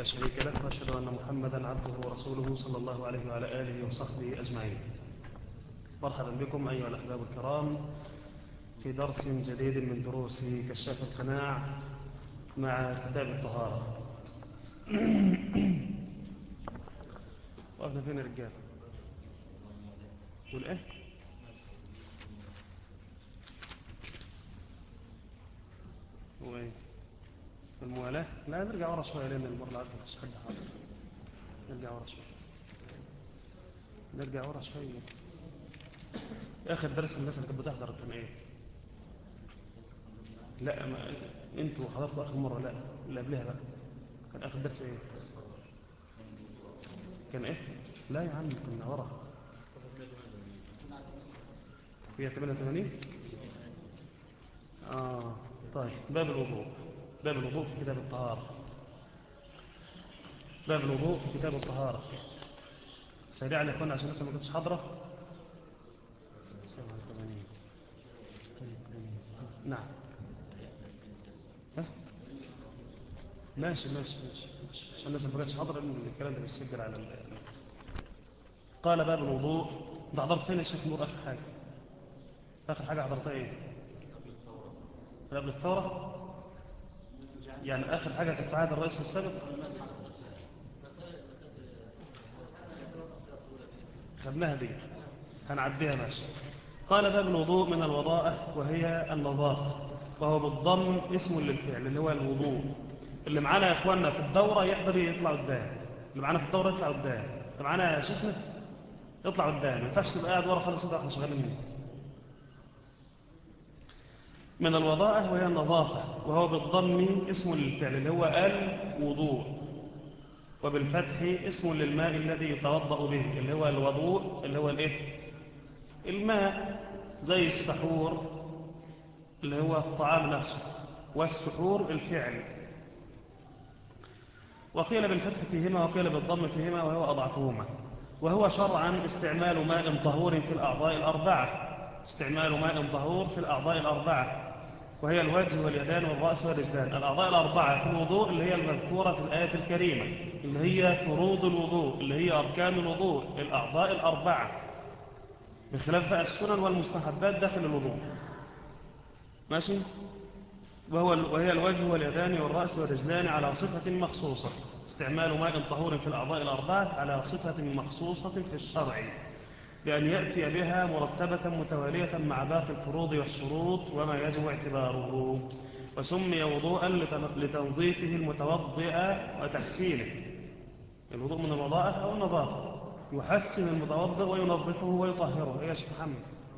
لا شريك له وأشهد أن محمدا عبده ورسوله صلى الله عليه وعلى آله وصحبه أجمعين مرحبا بكم أيها الأحباب الكرام في درس جديد من دروس كشاف القناع مع كتاب الطهارة وقفنا فين يا رجال والإيه هو ايه الموالاة لا نرجع ورا شوية لأن المرة العادة مش حد حاضر نرجع ورا شوية نرجع ورا شوية آخر درس الناس اللي كانت بتحضر كان ايه لا ما انتوا حضرتوا آخر مرة لا اللي قبلها بقى كان آخر درس ايه كان ايه لا يا عم كنا ورا هي 88 اه طيب باب الوضوء باب الوضوء في كتاب الطهارة باب الوضوء في كتاب الطهارة سريعا يا اخوانا عشان لسه ما كنتش حاضرة 87 نعم ها ماشي ماشي ماشي ماشي. عشان لسه ما كنتش حاضرة لأن الكلام ده بيسجل على ال... قال باب الوضوء انت حضرت فين يا شيخ نور اخر حاجة اخر حاجة حضرتها ايه قبل الثورة يعني آخر حاجة كانت في عهد الرئيس السابق خدناها دي هنعديها ماشي قال باب الوضوء من الوضاءة وهي النظافة وهو بالضم اسم للفعل اللي هو الوضوء اللي معانا يا اخواننا في الدورة يحضر يطلع قدام اللي معانا في الدورة يطلع قدام اللي معانا يا شيخنا يطلع قدام ما ينفعش تبقى قاعد ورا خالص انت احنا شغالين من الوضاءة وهي النظافة وهو بالضم اسم للفعل اللي هو الوضوء وبالفتح اسم للماء الذي يتوضأ به اللي هو الوضوء اللي هو الايه الماء زي السحور اللي هو الطعام نفسه والسحور الفعل وقيل بالفتح فيهما وقيل بالضم فيهما وهو أضعفهما وهو شرعا استعمال ماء طهور في الأعضاء الأربعة استعمال ماء طهور في الأعضاء الأربعة وهي الوجه واليدان والرأس والرجلان الأعضاء الأربعة في الوضوء اللي هي المذكورة في الآية الكريمة اللي هي فروض الوضوء اللي هي أركان الوضوء الأعضاء الأربعة بخلاف بقى السنن والمستحبات داخل الوضوء ماشي وهو وهي الوجه واليدان والرأس والرجلان على صفة مخصوصة استعمال ماء طهور في الأعضاء الأربعة على صفة مخصوصة في الشرع بأن يأتي بها مرتبة متوالية مع باقي الفروض والشروط وما يجب اعتباره وسمي وضوءا لتنظيفه المتوضئ وتحسينه الوضوء من الوضاءة أو النظافة يحسن المتوضئ وينظفه ويطهره إيه يا شيخ محمد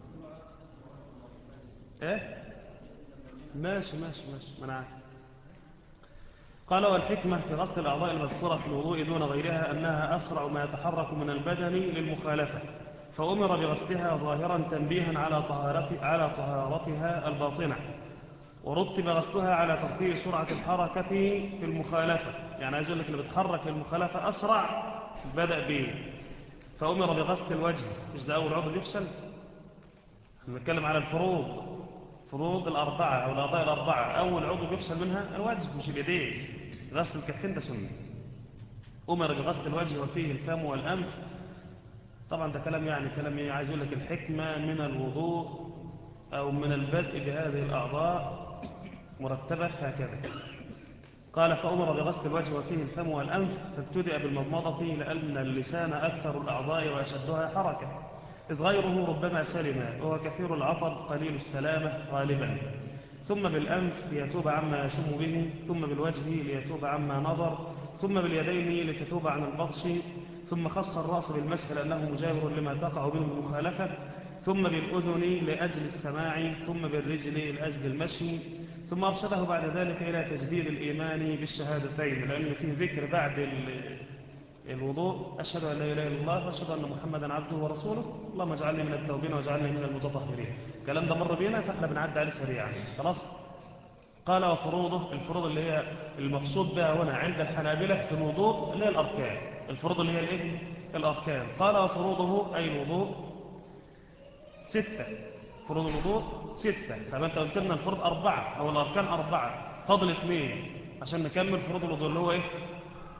إيه ماشي ماشي ماشي منعك قال والحكمة في غسل الأعضاء المذكورة في الوضوء دون غيرها أنها أسرع ما يتحرك من البدن للمخالفة فأمر بغسلها ظاهرا تنبيها على, طهارت على طهارتها الباطنة ورتب غسلها على ترتيب سرعة الحركة في المخالفة يعني عايز أقول لك اللي بتحرك للمخالفة أسرع بدأ به فأمر بغسل الوجه مش ده أول عضو بيغسل نتكلم على الفروض فروض الأربعة أو الأعضاء الأربعة أول عضو بيغسل منها الوجه مش اليدين غسل الكفين ده سنة أمر بغسل الوجه وفيه الفم والأنف طبعا ده كلام يعني كلام عايز يقول لك الحكمة من الوضوء أو من البدء بهذه الأعضاء مرتبة هكذا قال فأمر بغسل الوجه وفيه الفم والأنف فابتدأ بالمضمضة لأن اللسان أكثر الأعضاء وأشدها حركة إذ غيره ربما سلم وهو كثير العطب قليل السلامة غالبا ثم بالأنف ليتوب عما يشم به ثم بالوجه ليتوب عما نظر ثم باليدين لتتوب عن البطش ثم خص الرأس بالمسح لأنه مجاور لما تقع منه المخالفة ثم بالأذن لأجل السماع ثم بالرجل لأجل المشي ثم أرشده بعد ذلك إلى تجديد الإيمان بالشهادتين لأن فيه ذكر بعد الوضوء أشهد أن لا إله إلا الله وأشهد أن محمدا عبده ورسوله اللهم اجعلني من التوبين واجعلني من المتطهرين الكلام ده مر بينا فاحنا بنعدي عليه سريعا خلاص قال وفروضه الفروض اللي هي المقصود بها هنا عند الحنابلة في الوضوء اللي هي الأركان الفروض اللي هي الايه الأركان قال وفروضه أي الوضوء ستة فروض الوضوء ستة طب أنت قلت لنا الفروض أربعة أو الأركان أربعة فضل اثنين عشان نكمل فروض الوضوء اللي هو إيه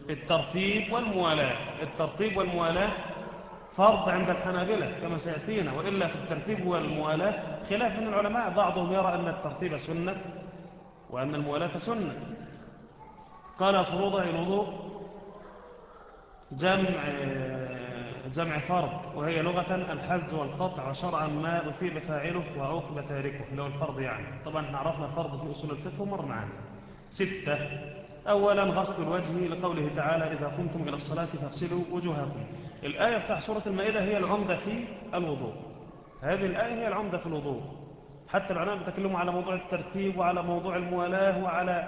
الترتيب والموالاة الترتيب والموالاة فرض عند الحنابلة كما سيأتينا وإلا في الترتيب والموالاة خلاف من العلماء بعضهم يرى أن الترتيب سنة وأن الموالاة سنة قال فروضه الوضوء جمع جمع فرض وهي لغة الحز والقطع وشرعا ما أثيب فاعله وعوقب تاركه اللي هو الفرض يعني طبعا احنا عرفنا الفرض في أصول الفقه ومر معنا ستة أولا غسل الوجه لقوله تعالى إذا قمتم إلى الصلاة فاغسلوا وجوهكم الآية بتاع سورة المائدة هي العمدة في الوضوء هذه الآية هي العمدة في الوضوء حتى العلماء بيتكلموا على موضوع الترتيب وعلى موضوع الموالاة وعلى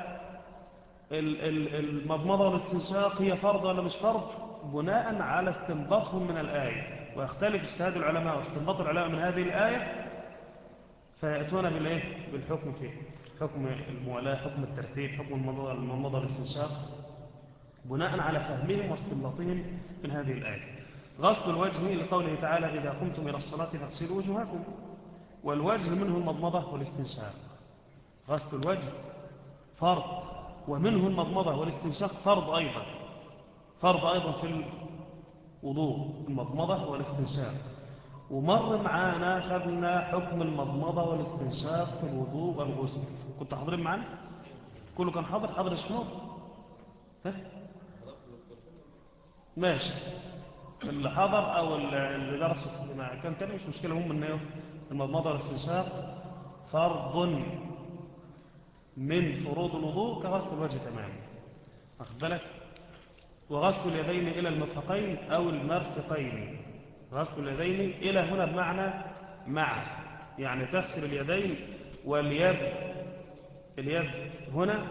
المضمضة والاستنشاق هي فرض ولا مش فرض بناء على استنباطهم من الآية ويختلف اجتهاد العلماء واستنباط العلماء من هذه الآية فيأتون بالإيه؟ بالحكم فيه حكم الموالاة حكم الترتيب حكم المضمضة والاستنشاق بناء على فهمهم واستنباطهم من هذه الآية غسل الوجه لقوله تعالى إذا قمتم إلى الصلاة فاغسلوا وجوهكم والوجه منه المضمضة والاستنشاق غسل الوجه فرض ومنه المضمضة والاستنشاق فرض أيضا فرض أيضا في الوضوء المضمضة والاستنشاق ومر معانا خدنا حكم المضمضة والاستنشاق في الوضوء والغسل كنت حاضرين معانا كله كان حاضر حاضر شنو ها ماشي اللي حضر او اللي درسوا ما كان تاني مش مشكله هم ان المضمضه والاستنشاق فرض من فروض الوضوء كغسل الوجه تماما واخد بالك وغسل اليدين الى المرفقين او المرفقين غسل اليدين الى هنا بمعنى مع يعني تغسل اليدين واليد اليد هنا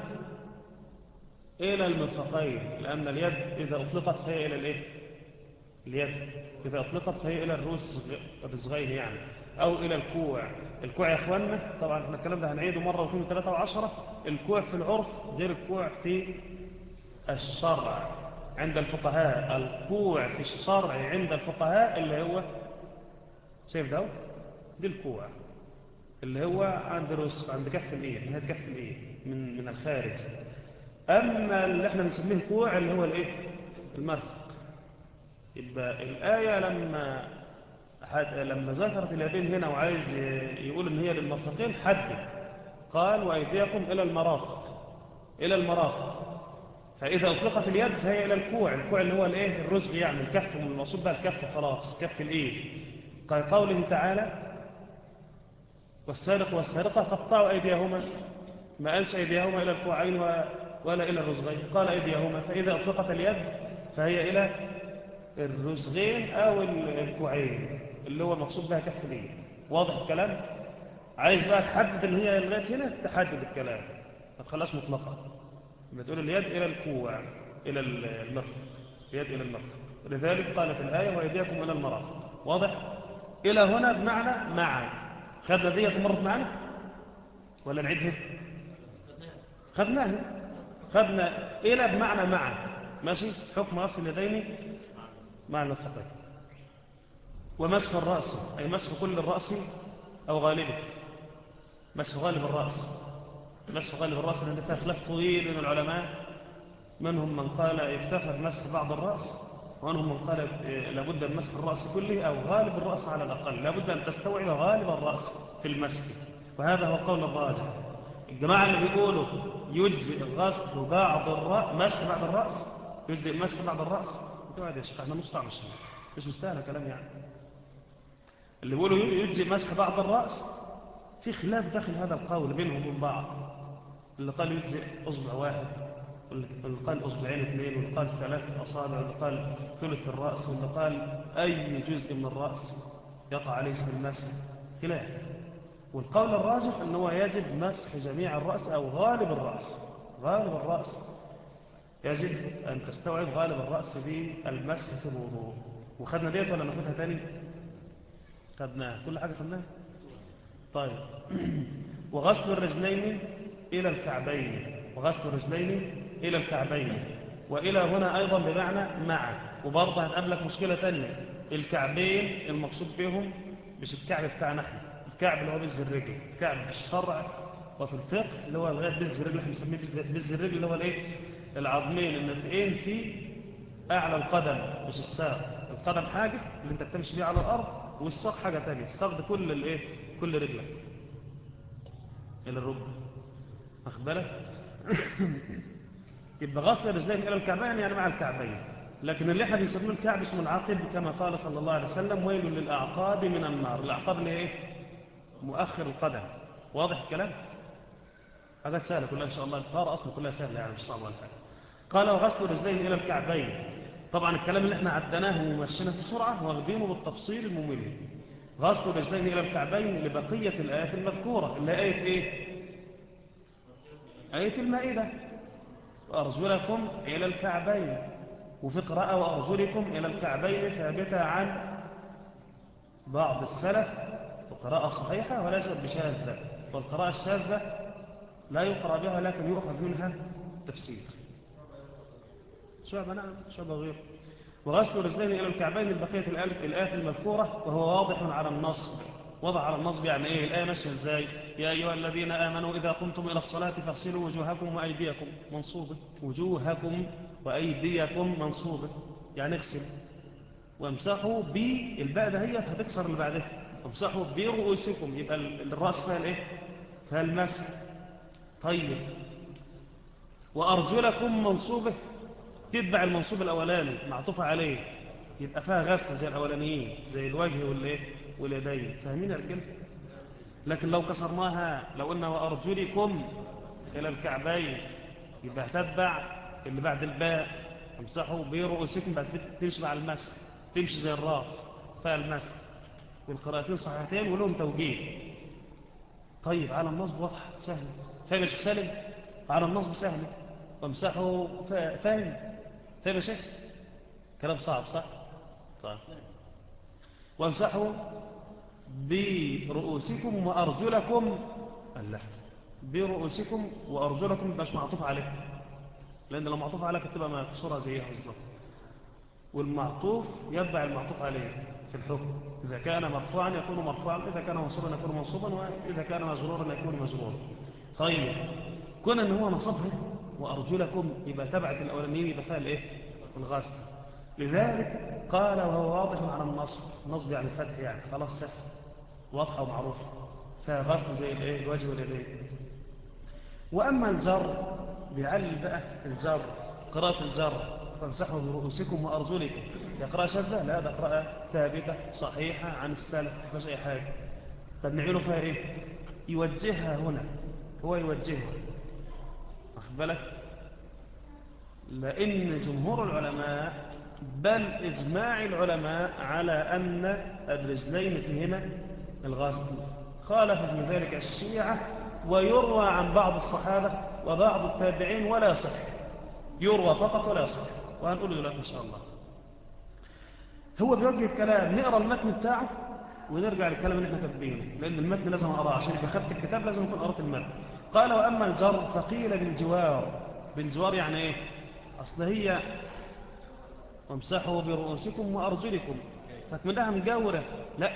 الى المرفقين لان اليد اذا اطلقت فهي الى الايه اليد إذا أطلقت فهي إلى الرزغين يعني أو إلى الكوع الكوع يا أخواننا طبعا احنا الكلام ده هنعيده مرة واثنين وثلاثة وعشرة الكوع في العرف غير الكوع في الشرع عند الفقهاء الكوع في الشرع عند الفقهاء اللي هو شايف ده دي الكوع اللي هو عند الرزق عند كف الإيد نهاية كف الإيد من من الخارج أما اللي احنا بنسميه كوع اللي هو الإيه المرفق يبقى الآية لما حد لما ذكرت اليدين هنا وعايز يقول إن هي للمرفقين حدد قال وأيديكم إلى المرافق إلى المرافق فإذا أطلقت اليد فهي إلى الكوع الكوع اللي هو الإيه الرزق يعني الكف المقصود بها الكف خلاص كف الإيد قال قوله تعالى والسارق والسارقة فاقطعوا أيديهما ما قالش أيديهما إلى الكوعين ولا إلى الرزقين قال أيديهما فإذا أطلقت اليد فهي إلى الرزغين أو الكوعين اللي هو المقصود بها كف اليد واضح الكلام عايز بقى تحدد اللي هي لغايه هنا تحدد الكلام ما تخليهاش مطلقه يبقى تقول اليد الى الكوع الى المرفق اليد الى المرفق لذلك قالت الايه وايديكم الى المرافق واضح الى هنا بمعنى مع خدنا ديت مرت معنا ولا نعيدها خدناها خدنا الى بمعنى مع ماشي حكم اصل اليدين مع المرفقين ومسح الرأس أي مسح كل الرأس أو غالبه مسح غالب الرأس مسح غالب الرأس لأن فيها خلاف طويل من العلماء منهم من قال يكتفى بمسح بعض الرأس ومنهم من قال لابد من مسح الرأس كله أو غالب الرأس على الأقل لابد أن تستوعب غالب الرأس في المسح وهذا هو قول الراجح الجماعة اللي بيقولوا يجزئ غسل بعض الرأس مسح بعض الرأس يجزئ مسح بعض الرأس تقعد يا شيخ احنا نص ساعه مش مش مستاهله كلام يعني اللي بيقولوا يجزي مسح بعض الراس في خلاف داخل هذا القول بينهم وبين بعض اللي قال يجزي اصبع واحد واللي قال اصبعين اثنين واللي قال ثلاث اصابع واللي قال ثلث الراس واللي قال اي جزء من الراس يقع عليه اسم المسح خلاف والقول الراجح انه هو يجب مسح جميع الراس او غالب الراس غالب الراس يجب أن تستوعب غالب الرأس بالمسح في الوضوء وخدنا ديت ولا ناخدها تاني خدناها كل حاجة خدناها طيب وغسل الرجلين إلى الكعبين وغسل الرجلين إلى الكعبين وإلى هنا أيضا بمعنى مع وبرضه هتقابلك مشكلة تانية الكعبين المقصود بهم مش الكعب بتاعنا احنا الكعب اللي هو بز الرجل الكعب في الشرع وفي الفقه اللي هو لغايه بز الرجل احنا بنسميه بز الرجل اللي هو الايه العظمين النتئين في أعلى القدم مش الساق القدم حاجة اللي انت بتمشي بيه على الأرض والساق حاجة تانية الساق ده كل الايه كل رجلك إلى الركبة واخد بالك يبقى غسل الرجلين إلى الكعبين يعني مع الكعبين لكن اللي احنا بنسميه الكعب اسمه العقب كما قال صلى الله عليه وسلم ويل للأعقاب من النار الأعقاب اللي هي ايه مؤخر القدم واضح الكلام حاجات سهلة كلها إن شاء الله الطهارة أصلا كلها سهلة يعني مش صعبة ولا حاجة قال وغسل الرجلين إلى الكعبين طبعا الكلام اللي احنا عدناه ومشينا بسرعة واخدينه بالتفصيل الممل غسل الرجلين إلى الكعبين لبقية الآيات المذكورة اللي آية إيه؟ آية المائدة وأرجلكم إلى الكعبين وفي قراءة وأرجلكم إلى الكعبين ثابتة عن بعض السلف وقراءة صحيحة وليست بشاذة والقراءة الشاذة لا يقرأ بها لكن يؤخذ منها تفسير شعبة نعم شعبة غير وغسل الرجلين إلى الكعبين البقية الآيات المذكورة وهو واضح على النصب وضع على النصب يعني إيه الآية ماشية إزاي يا أيها الذين آمنوا إذا قمتم إلى الصلاة فاغسلوا وجوهكم وأيديكم منصوبة وجوهكم وأيديكم منصوبة يعني اغسل وامسحوا بالباء ده هي هتكسر اللي بعدها وامسحوا برؤوسكم يبقى الرأس فيها الايه فيها المسح طيب وأرجلكم منصوبة تتبع المنصوب الأولاني معطوفة عليه يبقى فيها غسل زي الأولانيين زي الوجه والإيه واليدين فاهمين يا رجال لكن لو كسرناها لو قلنا وأرجلكم إلى الكعبين يبقى تتبع اللي بعد الباء امسحوا برؤوسكم بعد تمشي مع المسح تمشي زي الراس فيها المسح والقراءتين صحيحتين ولهم توجيه طيب على النصب واضح سهل فاهم يا شيخ سالم على النصب سهل وامسحوا فاهم فاهم يا شيخ كلام صعب صح طيب وامسحوا برؤوسكم وارجلكم الله برؤوسكم وارجلكم مش معطوف عليه لان لو معطوف عليك تبقى مكسوره زيها بالظبط والمعطوف يتبع المعطوف عليه في الحكم إذا كان مرفوعا يكون مرفوعا إذا كان منصوبا يكون منصوبا وإذا كان مجرورا يكون مجرورا طيب كون أن هو نصبها وأرجلكم يبقى تبعت الأولانيين يبقى فيها الإيه؟ الغاسل لذلك قال وهو واضح على النصب النصب يعني الفتح يعني خلاص سهل واضحة ومعروفة فيها غسل زي الإيه؟ الوجه واليدين وأما الجر بيعلل بقى الجر قراءة الجر فامسحوا برؤوسكم وأرجلكم يقرأ شذة لا ده قراءة ثابتة صحيحة عن السلف مش أي حاجة طب نعمله فيها إيه يوجهها هنا هو يوجهها واخد بالك لأن جمهور العلماء بل إجماع العلماء على أن الرجلين فيهما الغاسل خالف في ذلك الشيعة ويروى عن بعض الصحابة وبعض التابعين ولا يصح يروى فقط ولا يصح وهنقول دلوقتي إن شاء الله هو بيوجه الكلام نقرأ المتن بتاعه ونرجع للكلام اللي احنا كاتبينه لأن المتن لازم أقرأه عشان يبقى خدت الكتاب لازم أكون قرأت المتن قال وأما الجر فقيل بالجوار بالجوار يعني إيه أصل هي وامسحوا برؤوسكم وأرجلكم فتمنها مجاورة لا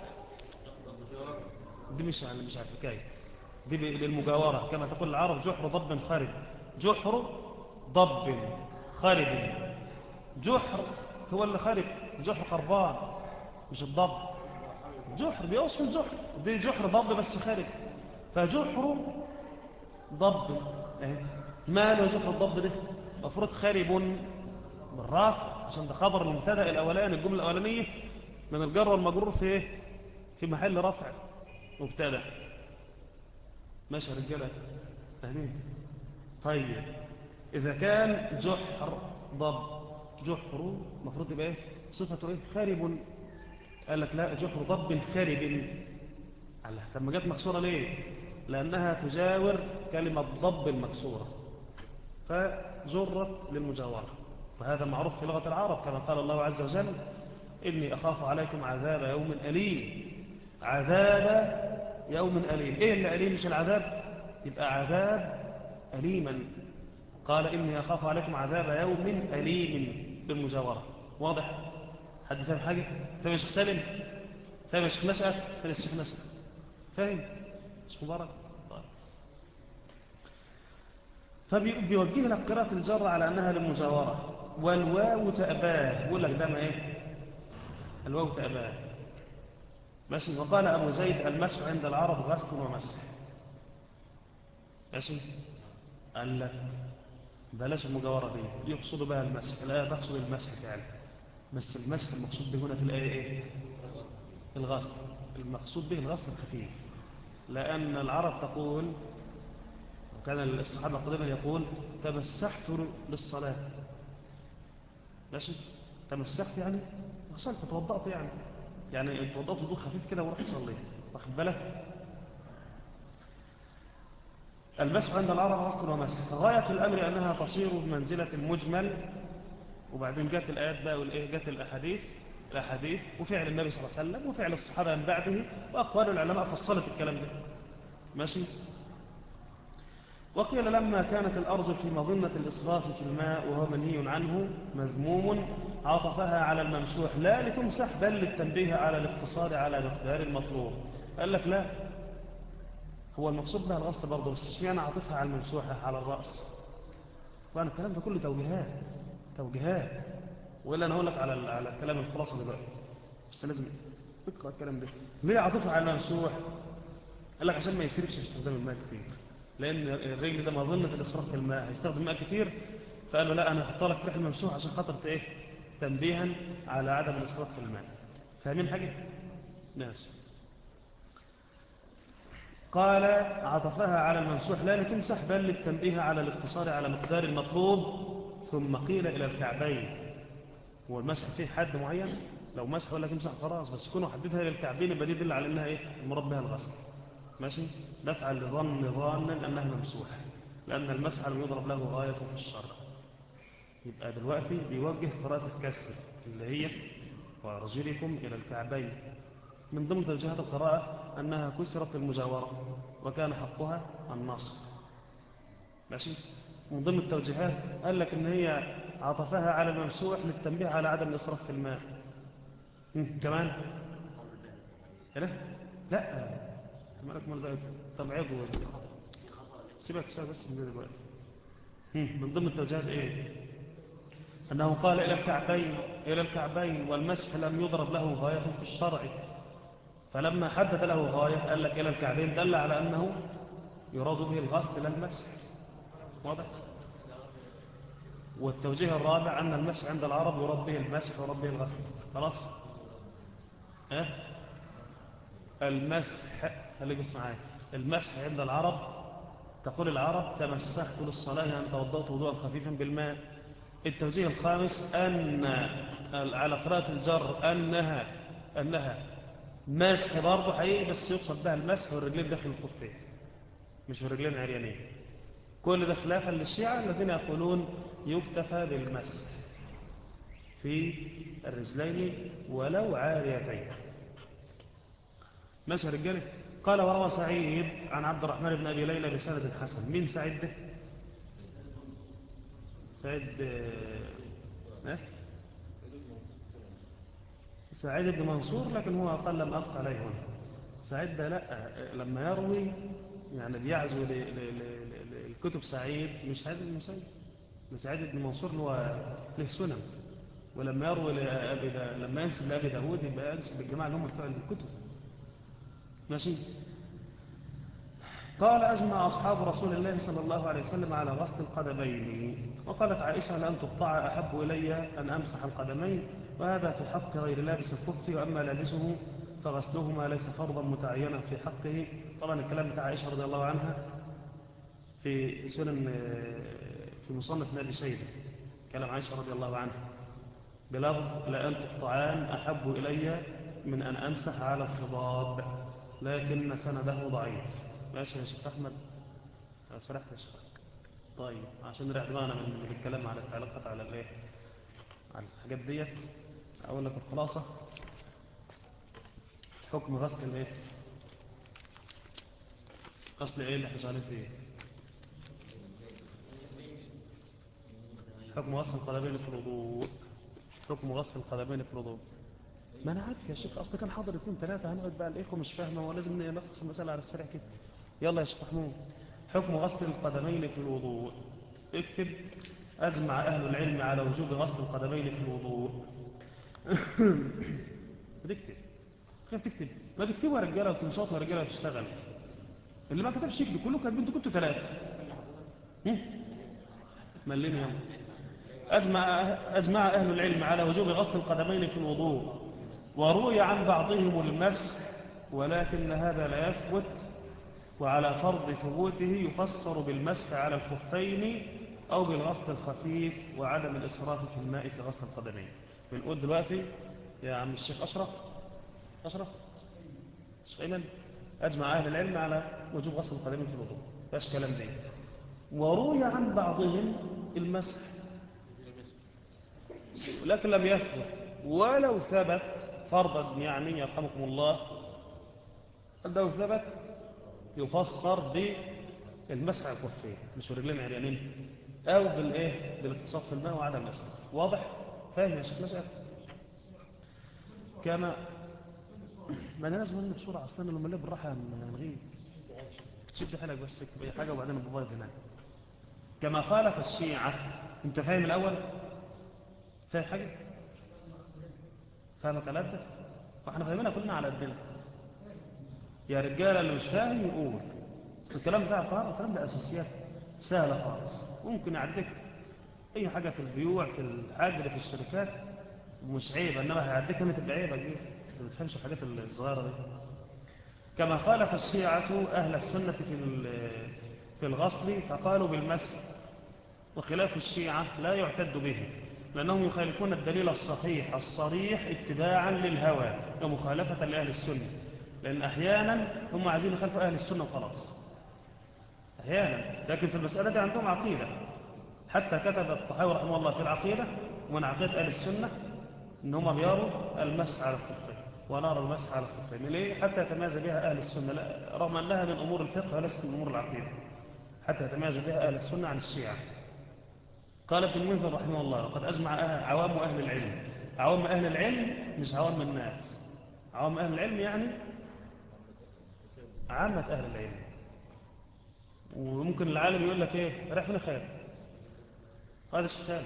دي مش يعني مش على الحكاية دي للمجاورة كما تقول العرب جحر ضب خرب جحر ضب خرب جحر هو اللي خرب جحر خربان مش الضب جحر بيوصف الجحر دي جحر ضب بس خرب فجحر ضب اهي ماله جحر الضب ده مفروض خرب بالرافع عشان ده خبر المبتدا الاولاني الجمله الاولانيه من الجر والمجرور في ايه في محل رفع مبتدا ماشي يا رجاله فاهمين طيب اذا كان جحر ضب جحر المفروض يبقى ايه صفته ايه خارب قال لك لا جحر ضب خارب الله طب ما جت مكسوره ليه لانها تجاور كلمه ضب المكسوره فجرت للمجاوره وهذا معروف في لغه العرب كما قال الله عز وجل اني اخاف عليكم عذاب يوم اليم عذاب يوم اليم ايه اللي اليم مش العذاب يبقى عذاب اليما قال إني أخاف عليكم عذاب يوم أليم بالمجاورة واضح؟ حد فاهم حاجة؟ فاهم يا شيخ سالم؟ فاهم يا شيخ نشأت؟ فاهم يا شيخ نشأت؟ فاهم؟ شيخ مبارك؟ طيب فبيوجه لك قراءة الجر على أنها للمجاورة والواو تأباه يقول لك ده ما إيه الواو تأباه ماشي وقال أبو زيد المسح عند العرب غسل ومسح ماشي قال لك بلاش المجاورة دي يقصد بها المسح الآية تقصد المسح فعلا بس المسح المقصود به هنا في الآية إيه الغسل المقصود به الغسل الخفيف لأن العرب تقول وكان الصحابة قديما يقول تمسحت للصلاة ماشي تمسحت يعني غسلت توضأت يعني يعني توضأت وضوء خفيف كده ورحت صليت واخد بالك المسح عند العرب غسل ومسح غاية الأمر أنها تصير بمنزلة المجمل وبعدين جاءت الآيات بقى والإيه جاءت الأحاديث الأحاديث وفعل النبي صلى الله عليه وسلم وفعل الصحابة من بعده وأقوال العلماء فصلت الكلام ده ماشي وقيل لما كانت الأرض في مظنة الإصراف في الماء وهو منهي عنه مذموم عطفها على الممسوح لا لتمسح بل للتنبيه على الاقتصار على مقدار المطلوب قال لك لا هو المقصود بها الغسل برضه بس اشمعنى عاطفها على الممسوحة على الرأس طبعا الكلام ده كله توجيهات توجيهات وإلا أنا هقول لك على على الكلام الخلاصة دلوقتي بس لازم اقرأ الكلام ده ليه عاطفها على الممسوح قال لك عشان ما يسرفش في استخدام الماء كتير لأن الرجل ده مظنة الإسراف في الماء هيستخدم ماء كتير فقال له لا أنا هحط لك ريح الممسوح عشان خاطر إيه تنبيها على عدم الإسراف في الماء فاهمين حاجة؟ ماشي قال عطفها على الممسوح لا لتمسح بل للتنبيه على الاقتصار على مقدار المطلوب ثم قيل إلى الكعبين هو المسح فيه حد معين لو مسح ولا تمسح خلاص بس يكونوا حددها إلى الكعبين يبقى دي يدل على أنها إيه المراد بها الغسل ماشي دفعا لظن ظانا أنها ممسوحة لأن المسح لم يضرب له غاية في الشرع يبقى دلوقتي بيوجه قراءة الكسر اللي هي وارجلكم إلى الكعبين من ضمن توجيهات القراءة أنها كسرت المجاورة وكان حقها النصر ماشي من ضمن التوجيهات قال لك ان هي عطفها على الممسوح للتنبيه على عدم الإسراف في الماء كمان لا لا مالك مال بقى طب عضو سيبك سيبك بس من دلوقتي من ضمن التوجيهات ايه أنه قال إلى الكعبين إلى الكعبين والمسح لم يضرب له غاية في الشرع فلما حدد له غاية قال لك إلى الكعبين دل على أنه يراد به الغسل لا المسح واضح والتوجيه الرابع أن المسح عند العرب يراد به المسح ويراد به الغسل خلاص أه؟ المسح خليك بس معايا المسح عند العرب تقول العرب تمسحت للصلاة يعني توضأت وضوءا خفيفا بالماء التوجيه الخامس أن على قراءة الجر أنها أنها مسح برضه حقيقي بس يقصد بها المسح والرجلين داخل الخفين مش الرجلين عريانين كل ده خلافا للشيعة الذين يقولون يكتفى بالمسح في الرجلين ولو عاريتين ماشي يا رجاله قال وروى سعيد عن عبد الرحمن بن ابي ليلى بسند حسن مين سعيد ده سعيد اه سعيد بن منصور لكن هو اقل لم اقف عليه هنا سعيد ده لا لما يروي يعني بيعزو لكتب سعيد مش سعيد بن مسيب سعيد بن منصور هو له سنن ولما يروي لأبي دا لما ينسب لأبي داود يبقى ينسب الجماعة اللي هم بتوع الكتب ماشي قال أجمع أصحاب رسول الله صلى الله عليه وسلم على غسل القدمين وقالت عائشة لأن تقطع أحب إلي أن أمسح القدمين وهذا في حق غير لابس الخف وأما لابسه فغسلهما ليس فرضا متعينا في حقه طبعا الكلام بتاع عائشة رضي الله عنها في سنن في مصنف نبي سيدة كلام عائشة رضي الله عنها بلفظ لأن تقطعان أحب إلي من أن أمسح على الخضاب لكن سنده ضعيف ماشي يا شيخ أحمد سرحت يا شيخ طيب عشان نريح دماغنا من الكلام على التعليقات على الايه على الحاجات ديت اقول لك الخلاصه حكم غسل الايه غسل ايه اللي احنا شغالين فيه حكم غسل القدمين في الوضوء حكم غسل القدمين في الوضوء ما انا عارف يا شيخ اصل كان حاضر اثنين ثلاثه هنقعد بقى الاخوه مش فاهمه ولازم نلخص المساله على السريع كده يلا يا شيخ محمود حكم غسل القدمين في الوضوء اكتب أجمع أهل العلم على وجوب غسل القدمين في الوضوء بتكتب كيف تكتب ما تكتبوا يا رجاله وتنشطوا يا رجاله وتشتغل اللي ما كتبش يكتب كله كاتبين انتوا كنتوا ثلاثه مليني يلا أجمع, أجمع أهل العلم على وجوب غسل القدمين في الوضوء وروي عن بعضهم المسح ولكن هذا لا يثبت وعلى فرض ثبوته يفسر بالمسح على الخفين أو بالغسل الخفيف وعدم الإسراف في الماء في غسل القدمين بنقول دلوقتي يا عم الشيخ أشرف أشرف الشيخ أيمن أجمع أهل العلم على وجوب غسل القدمين في الوضوء فاش كلام دي وروي عن بعضهم المسح لكن لم يثبت ولو ثبت فرضا يعني يرحمكم الله لو ثبت يفسر بالمسح على الكفين مش بالرجلين عريانين او بالايه بالاقتصاد في الماء وعدم الاسراف واضح فاهم يا شيخ مشعل كما ما انا لازم اقول بسرعه اصلا لما نلاقي بالراحه هنغيب تشد حيلك بس اكتب اي حاجه وبعدين ببيض هناك كما خالف الشيعه انت فاهم الاول فاهم حاجه فاهمك على قدك واحنا فاهمينها كلنا على قدنا يا رجاله اللي مش فاهم يقول بس الكلام بتاع الطهاره الكلام ده اساسيات سهله خالص ممكن يعديك اي حاجه في البيوع في الحاجه في الشركات مش عيب انما هيعديك انت تبقى عيبه كبيره ما تفهمش الحاجات الصغيره دي كما خالف الشيعه اهل السنه في في الغسل فقالوا بالمسح وخلاف الشيعه لا يعتد به لأنهم يخالفون الدليل الصحيح الصريح اتباعا للهوى ومخالفة لأهل السنة لأن أحيانا هم عايزين يخالفوا أهل السنة وخلاص أحيانا لكن في المسألة دي عندهم عقيدة حتى كتب الطحاوي رحمه الله في العقيدة ومن عقيدة أهل السنة إن هم بيروا المسح على الخفين ونرى المسح على الخفين ليه؟ حتى يتميز بها أهل السنة لا رغم أنها من أمور الفقه وليست من أمور العقيدة حتى يتميز بها أهل السنة عن الشيعة قال ابن المنذر رحمه الله وقد أجمع عوام أهل العلم عوام أهل العلم مش عوام الناس عوام أهل العلم يعني عامة أهل العلم وممكن العالم يقول لك إيه رايح فين خير هذا الشيخ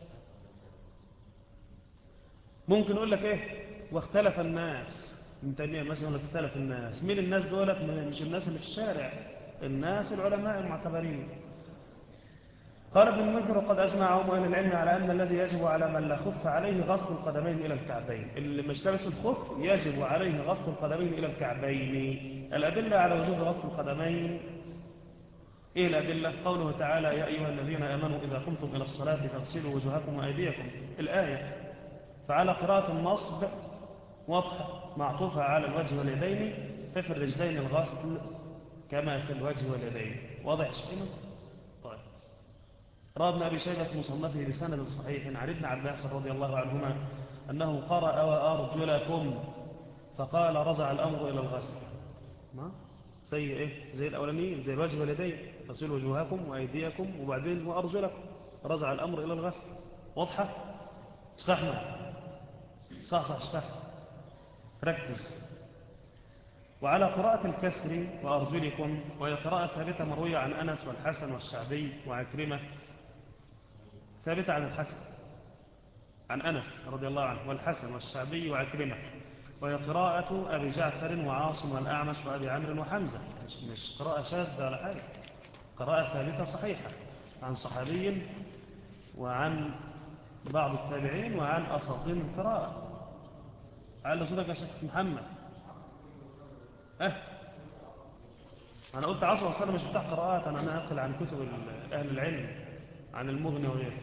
ممكن يقول لك إيه واختلف الناس من تيمية مثلا يقول لك اختلف الناس مين الناس دولت مش الناس اللي في الشارع الناس العلماء المعتبرين قال ابن المنذر وقد أجمع عوام أهل العلم على أن الذي يجب على من لا خف عليه غسل القدمين إلى الكعبين اللي مش لابس الخف يجب عليه غسل القدمين إلى الكعبين الأدلة على وجوب غسل القدمين إيه الأدلة؟ قوله تعالى يا أيها الذين آمنوا إذا قمتم إلى الصلاة فاغسلوا وجوهكم وأيديكم الآية فعلى قراءة النصب واضحة معطوفة على الوجه واليدين ففي الرجلين الغسل كما في الوجه واليدين واضح شيئا؟ طيب روى ابن أبي شيبة في مصنفه بسند صحيح عن ابن عباس رضي الله عنهما أنه قرأ وأرجلكم فقال رجع الأمر إلى الغسل ما؟ زي إيه؟ زي الأولانيين زي الوجه واليدين غسلوا وجوهكم وأيديكم وبعدين وأرجلكم رجع الأمر إلى الغسل واضحة؟ اشتحنا صح صح اشتحنا ركز وعلى قراءة الكسر وأرجلكم وهي قراءة ثابتة مروية عن أنس والحسن والشعبي وعكرمة ثابتة عن الحسن عن أنس رضي الله عنه والحسن والشعبي وعكرمة وهي قراءة أبي جعفر وعاصم والأعمش وأبي عمرو وحمزة مش, مش قراءة شاذة ولا حاجة قراءة ثابتة صحيحة عن صحابي وعن بعض التابعين وعن أساطين القراءة على صدق يا شيخ محمد أه أنا قلت عصر أصلا مش بتاع قراءات أنا ناقل عن كتب أهل العلم عن المغني وغيره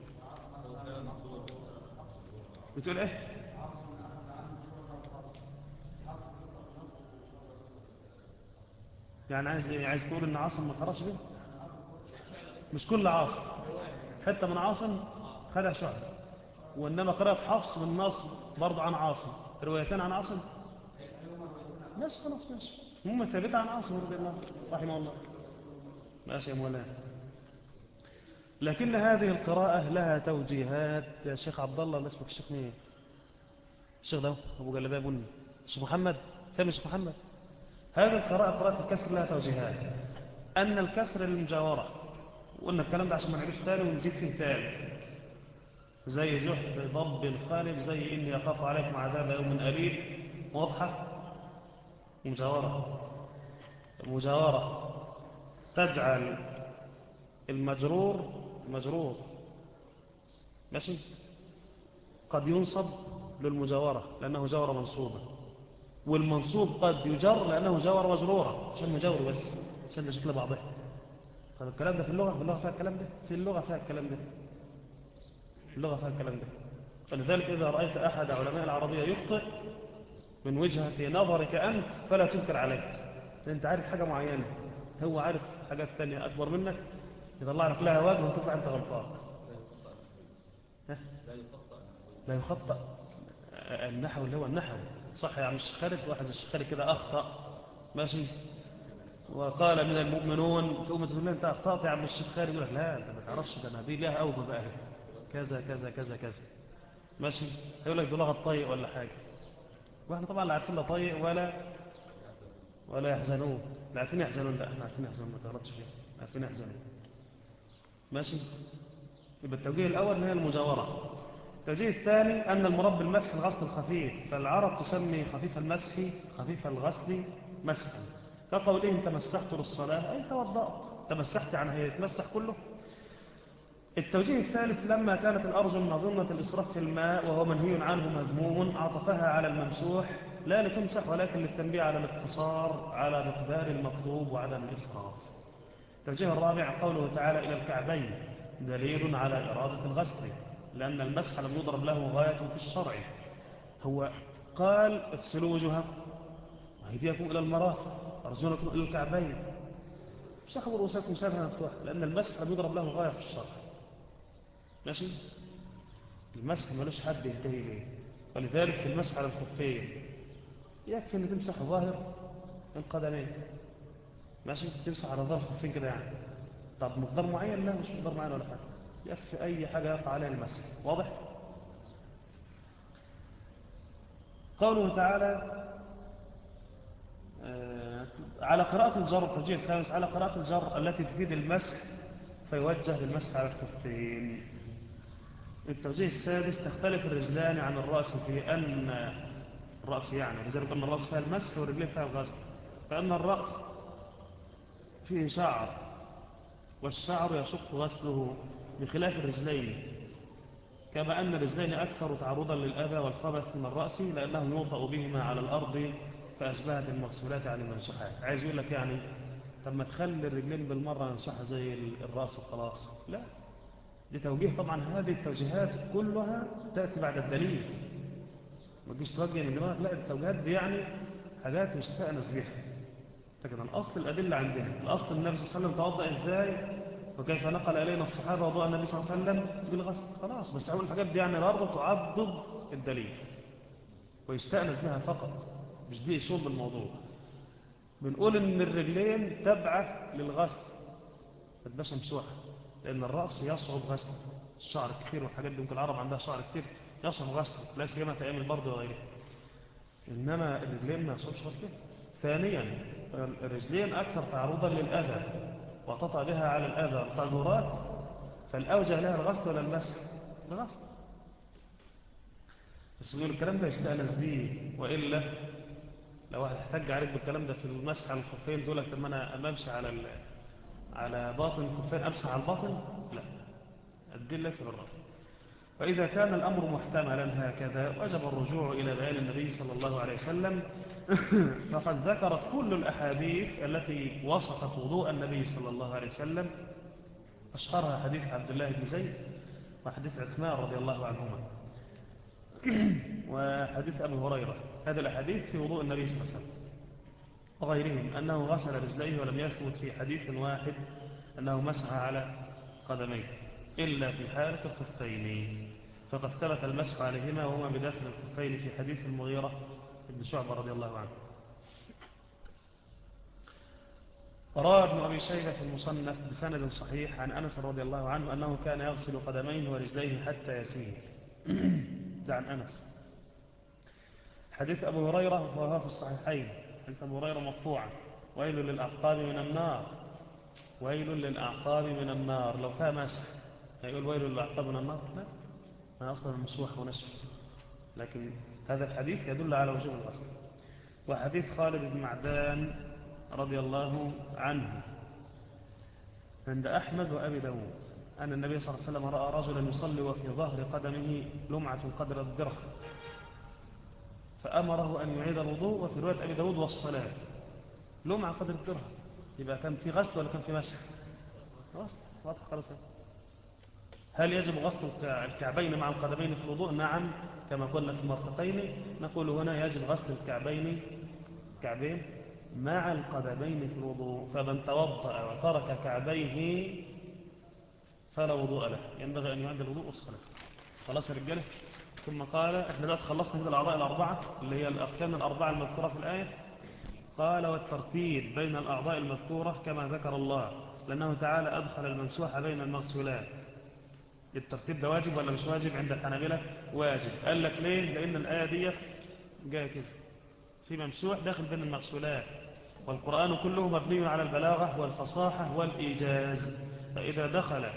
بتقول إيه يعني عايز إيه عايز تقول إن عاصم ما قراش به مش كل عاصم حتى من عاصم خدع شعر وإنما قرأت حفص بالنصب برضه عن عاصم روايتين عن عاصم ماشي خلاص ماشي هم ثابتة عن عاصم رضي الله رحمه الله ماشي يا مولانا لكن هذه القراءة لها توجيهات يا شيخ عبد الله اللي اسمك الشيخ مين الشيخ ده أبو جلباب بني الشيخ محمد فهم الشيخ محمد هذه القراءة قراءة الكسر لها توجيهات أن الكسر للمجاورة وقلنا الكلام ده عشان ما نعيدوش تاني ونزيد فيه تاني زي جحد ضب خالب زي إني أخاف عليكم عذاب يوم أليم واضحة مجاورة مجاورة تجعل المجرور المجرور ماشي قد ينصب للمجاورة لأنه جاورة منصوبة والمنصوب قد يجر لأنه جاورة مجرورة عشان مجاور بس عشان شكل بعضها طب الكلام ده في اللغة في اللغة فيها الكلام ده في اللغة فيها الكلام ده اللغة فيها الكلام ده فلذلك إذا رأيت أحد علماء العربية يخطئ من وجهة نظرك أنت فلا تنكر عليه أنت عارف حاجة معينة هو عارف حاجات تانية أكبر منك يطلع لك لها وجه وتطلع أنت غلطان لا يخطأ النحو اللي هو النحو صح يا عم الشيخ خالد واحد الشيخ خالد كده أخطأ ماشي وقال من المؤمنون تقوم تقول له أنت أخطأت يا عم الشيخ خالد يقول لك لا أنت ما تعرفش ده أنا دي لها أوجه بقى كذا كذا كذا كذا ماشي هيقول لك ده لغة طيق ولا حاجة واحنا طبعا لا عارفين لا طيق ولا ولا يحزنون لا عارفين يحزنون لا احنا عارفين يحزنون ما تغلطش فيها عارفين يحزنون ماشي يبقى التوجيه الأول هي المجاورة التوجيه الثاني أن المرب المسح الغسل الخفيف فالعرب تسمي خفيف المسح خفيف الغسل مسحا كقولهم تمسحت للصلاة أي توضأت تمسحت يعني هي يتمسح كله التوجيه الثالث لما كانت الأرجل مظنة الإسراف في الماء وهو منهي عنه مذموم عطفها على الممسوح لا لتمسح ولكن للتنبيه على الاقتصار على مقدار المطلوب وعدم الإسراف التوجيه الرابع قوله تعالى إلى الكعبين دليل على إرادة الغسل لأن المسح لم يضرب له غاية في الشرع هو قال اغسلوا وجهكم وهديكم إلى المرافق أرجلكم إلى الكعبين مش أخبر رؤوسكم سابها مفتوحة لأن المسح لم يضرب له غاية في الشرع ماشي المسح ملوش حد ينتهي إليه ولذلك في المسح على الخفين يكفي أن تمسح ظاهر القدمين ماشي تمسح على ظاهر الخفين كده يعني طب مقدار معين لا مش مقدار معين ولا حاجة يكفي أي حاجة يقع عليها المسح واضح قوله تعالى آه على قراءة الجر التوجيه الخامس على قراءة الجر التي تفيد المسح فيوجه للمسح على الخفين التوجيه السادس تختلف الرجلان عن الرأس في أن الرأس يعني لذلك أن الرأس فيها المسح والرجلين فيها الغسل فأن الرأس فيه شعر والشعر يشق غسله بخلاف الرجلين كما أن الرجلين أكثر تعرضا للأذى والخبث من الرأس لأنه يوطأ بهما على الأرض فأشبهت المغسولات عن المنشحات عايز يقول لك يعني طب ما تخلي الرجلين بالمرة منشحة زي الرأس وخلاص لا دي توجيه طبعا هذه التوجيهات كلها تأتي بعد الدليل ما تجيش توجه من دماغك لا التوجيهات دي يعني حاجات يستأنس بها لكن الأصل الأدلة عندنا الأصل النبي صلى الله عليه وسلم توضأ إزاي وكيف نقل إلينا الصحابة وضوء النبي صلى الله عليه وسلم بالغسل خلاص بس أقول الحاجات دي يعني برضه تعضد الدليل ويستأنس بها فقط مش دي شوم بالموضوع بنقول إن الرجلين تبعة للغسل ما تبقاش ممسوحة لأن الرأس يصعب غسل الشعر كثير والحاجات دي ممكن العرب عندها شعر كثير يصعب غسل لا سيما في أيام البرد وغيره إنما الرجلين ما يصعبش غسله ثانيا الرجلين أكثر تعرضا للأذى وتطأ بها على الأذى القاذورات فالأوجه لها الغسل ولا المسح الغسل بس نقول الكلام ده يستأنس به وإلا لو واحد احتج عليك بالكلام ده في المسح على الخفين تقول لك طب انا امشي على على باطن الخفين امسح على الباطن لا الدين ليس بالرفض فإذا كان الأمر محتملا هكذا وجب الرجوع إلى بيان النبي صلى الله عليه وسلم فقد ذكرت كل الأحاديث التي وصفت وضوء النبي صلى الله عليه وسلم أشهرها حديث عبد الله بن زيد وحديث عثمان رضي الله عنهما وحديث أبي هريرة هذه الأحاديث في وضوء النبي صلى الله عليه وسلم وغيرهم أنه غسل رجليه ولم يثبت في حديث واحد أنه مسح على قدميه إلا في حالة الخفين فقد ثبت المسح عليهما وهما بداخل الخفين في حديث المغيرة بن شعبة رضي الله عنه روى ابن أبي شيبة في المصنف بسند صحيح عن أنس رضي الله عنه أنه كان يغسل قدميه ورجليه حتى يسير ده عن أنس حديث أبو هريرة وهو في الصحيحين حديث أبو هريرة مقطوعا ويل للأعقاب من النار ويل للأعقاب من النار لو فيها مسح هيقول ويل للأعقاب من النار لا ما أصلا مسوح ونشف لكن هذا الحديث يدل على وجوب الغسل وحديث خالد بن معدان رضي الله عنه عند أحمد وأبي داود أن النبي صلى الله عليه وسلم رأى رجلا يصلي وفي ظهر قدمه لمعة قدر الدرهم فأمره أن يعيد الوضوء وفي رواية أبي داود والصلاة لمعة قدر الدرهم يبقى كان في غسل ولا كان في مسح غسل واضح خلاص هل يجب غسل الكعبين مع القدمين في الوضوء نعم كما قلنا في المرفقين نقول هنا يجب غسل الكعبين كعبين مع القدمين في الوضوء فمن توضأ وترك كعبيه فلا وضوء له ينبغي أن يعد الوضوء والصلاة خلاص يا رجاله ثم قال احنا دلوقتي خلصنا من الأعضاء الأربعة اللي هي الأقسام الأربعة المذكورة في الآية قال والترتيب بين الأعضاء المذكورة كما ذكر الله لأنه تعالى أدخل الممسوح بين المغسولات الترتيب ده واجب ولا مش واجب عند الحنابلة واجب قال لك ليه لأن الآية دي جاية كده في ممسوح داخل بين المغسولات والقرآن كله مبني على البلاغة والفصاحة والإيجاز فإذا دخل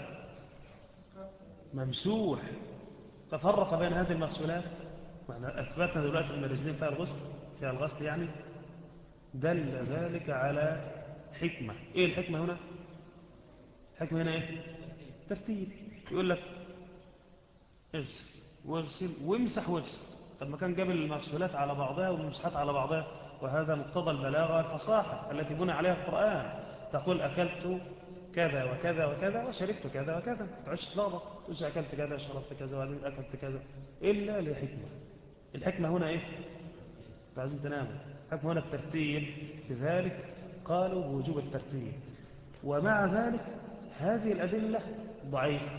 ممسوح تفرق بين هذه المغسولات واحنا أثبتنا دلوقتي أن الرجلين فيها الغسل فيها الغسل يعني دل ذلك على حكمة إيه الحكمة هنا الحكمة هنا إيه ترتيب يقول لك اغسل واغسل وامسح واغسل طب ما كان جاب المغسولات على بعضها والمسحات على بعضها وهذا مقتضى البلاغة والفصاحة التي بنى عليها القرآن تقول أكلت كذا وكذا وكذا وشربت كذا وكذا ما تقعدش تلخبط تقولش أكلت كذا شربت كذا وبعدين أكلت كذا إلا لحكمة الحكمة هنا إيه؟ أنتوا عايزين تناموا الحكمة هنا الترتيب لذلك قالوا بوجوب الترتيب ومع ذلك هذه الأدلة ضعيفة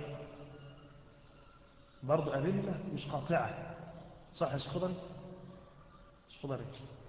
برضو أدلة مش قاطعة صح يا شيخ خضري؟ شيخ خضري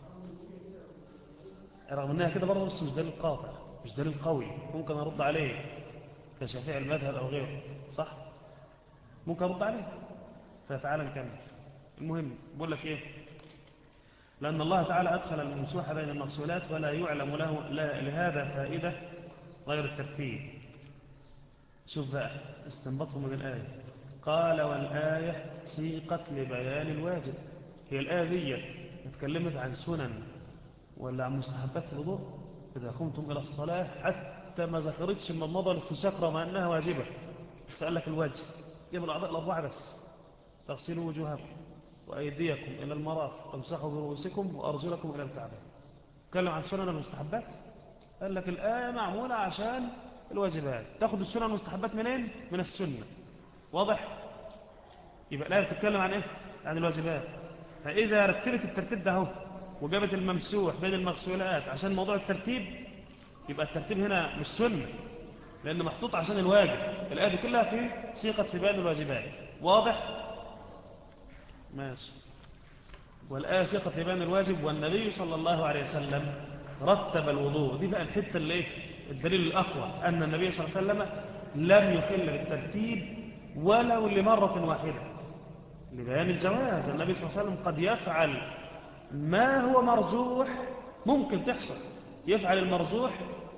رغم انها كده برضه بس مش دليل قاطع مش دليل قوي ممكن ارد عليه كشافعي المذهب او غيره صح ممكن ارد عليه فتعال نكمل المهم بقول لك ايه لان الله تعالى ادخل الممسوح بين المغسولات ولا يعلم له لهذا فائده غير الترتيب شوف بقى استنبطه من الايه قال والايه سيقت لبيان الواجب هي الايه ديت اتكلمت عن سنن ولا عن مستحبات الوضوء إذا قمتم إلى الصلاة حتى ما ذكرتش من المضى الاستشاق رغم أنها واجبة بس قال لك الواجب جاب الأعضاء الأربعة بس تغسلوا وجوهكم وأيديكم إلى المرافق وامسحوا برؤوسكم وأرجلكم إلى الكعبة تكلم عن سنن المستحبات قال لك الآية معمولة عشان الواجبات تاخد السنن المستحبات منين؟ من السنة واضح؟ يبقى الآية بتتكلم عن إيه؟ عن الواجبات فإذا رتبت الترتيب ده هو وجابت الممسوح بين المغسولات عشان موضوع الترتيب يبقى الترتيب هنا مش سنة لأنه محطوط عشان الواجب الآية دي كلها في سيقة في بيان الواجبات واضح؟ ماشي والآية سيقة في بيان الواجب والنبي صلى الله عليه وسلم رتب الوضوء دي بقى الحتة اللي ايه الدليل الأقوى أن النبي صلى الله عليه وسلم لم يخل بالترتيب ولو لمرة واحدة لبيان الجواز النبي صلى الله عليه وسلم قد يفعل ما هو مرجوح ممكن تحصل يفعل المرجوح